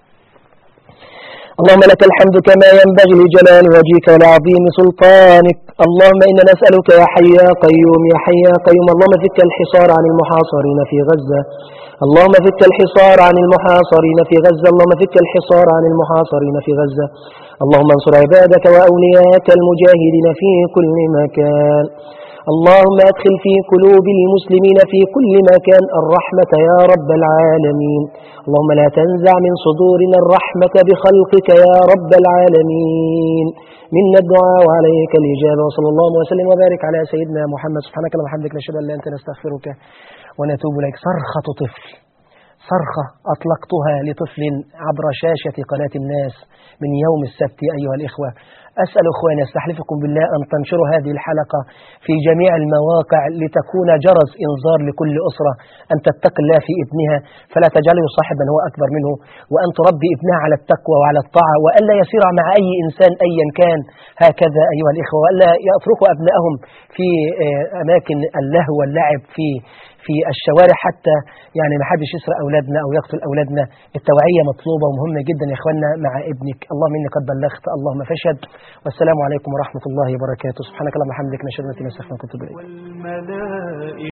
اللهم لك الحمد كما ينبغي لجلال وجهك ولعظيم سلطانك اللهم إنا نسألك يا حي يا قيوم يا حي يا قيوم اللهم فك الحصار عن المحاصرين في غزة اللهم فك الحصار عن المحاصرين في غزة اللهم فك الحصار عن المحاصرين في غزة اللهم انصر عبادك وأولياءك المجاهدين في كل مكان اللهم أدخل في قلوب المسلمين في كل مكان الرحمة يا رب العالمين اللهم لا تنزع من صدورنا الرحمة بخلقك يا رب العالمين منا الدعاء وعليك الإجابة وصلى الله وسلم وبارك على سيدنا محمد سبحانك اللهم وبحمدك نشهد أن لا أنت نستغفرك ونتوب إليك صرخة طفل صرخة أطلقتها لطفل عبر شاشة قناة الناس من يوم السبت أيها الإخوة أسأل أخواني أستحلفكم بالله أن تنشروا هذه الحلقة في جميع المواقع لتكون جرس إنذار لكل أسرة أن تتقي الله في ابنها فلا تجعله صاحب من هو أكبر منه وأن تربي ابنها على التقوى وعلى الطاعة وألا يسير مع أي إنسان أيا كان هكذا أيها الإخوة وألا يتركوا أبنائهم في آه، أماكن اللهو واللعب في في الشوارع حتى يعني ما حدش يسرق اولادنا او يقتل اولادنا التوعيه مطلوبه ومهمه جدا يا اخواننا مع ابنك اللهم اني قد بلغت اللهم فاشهد والسلام عليكم ورحمه الله وبركاته سبحانك اللهم وبحمدك نشهد ان لا اله الا انت نستغفرك ونتوب اليك والملائكة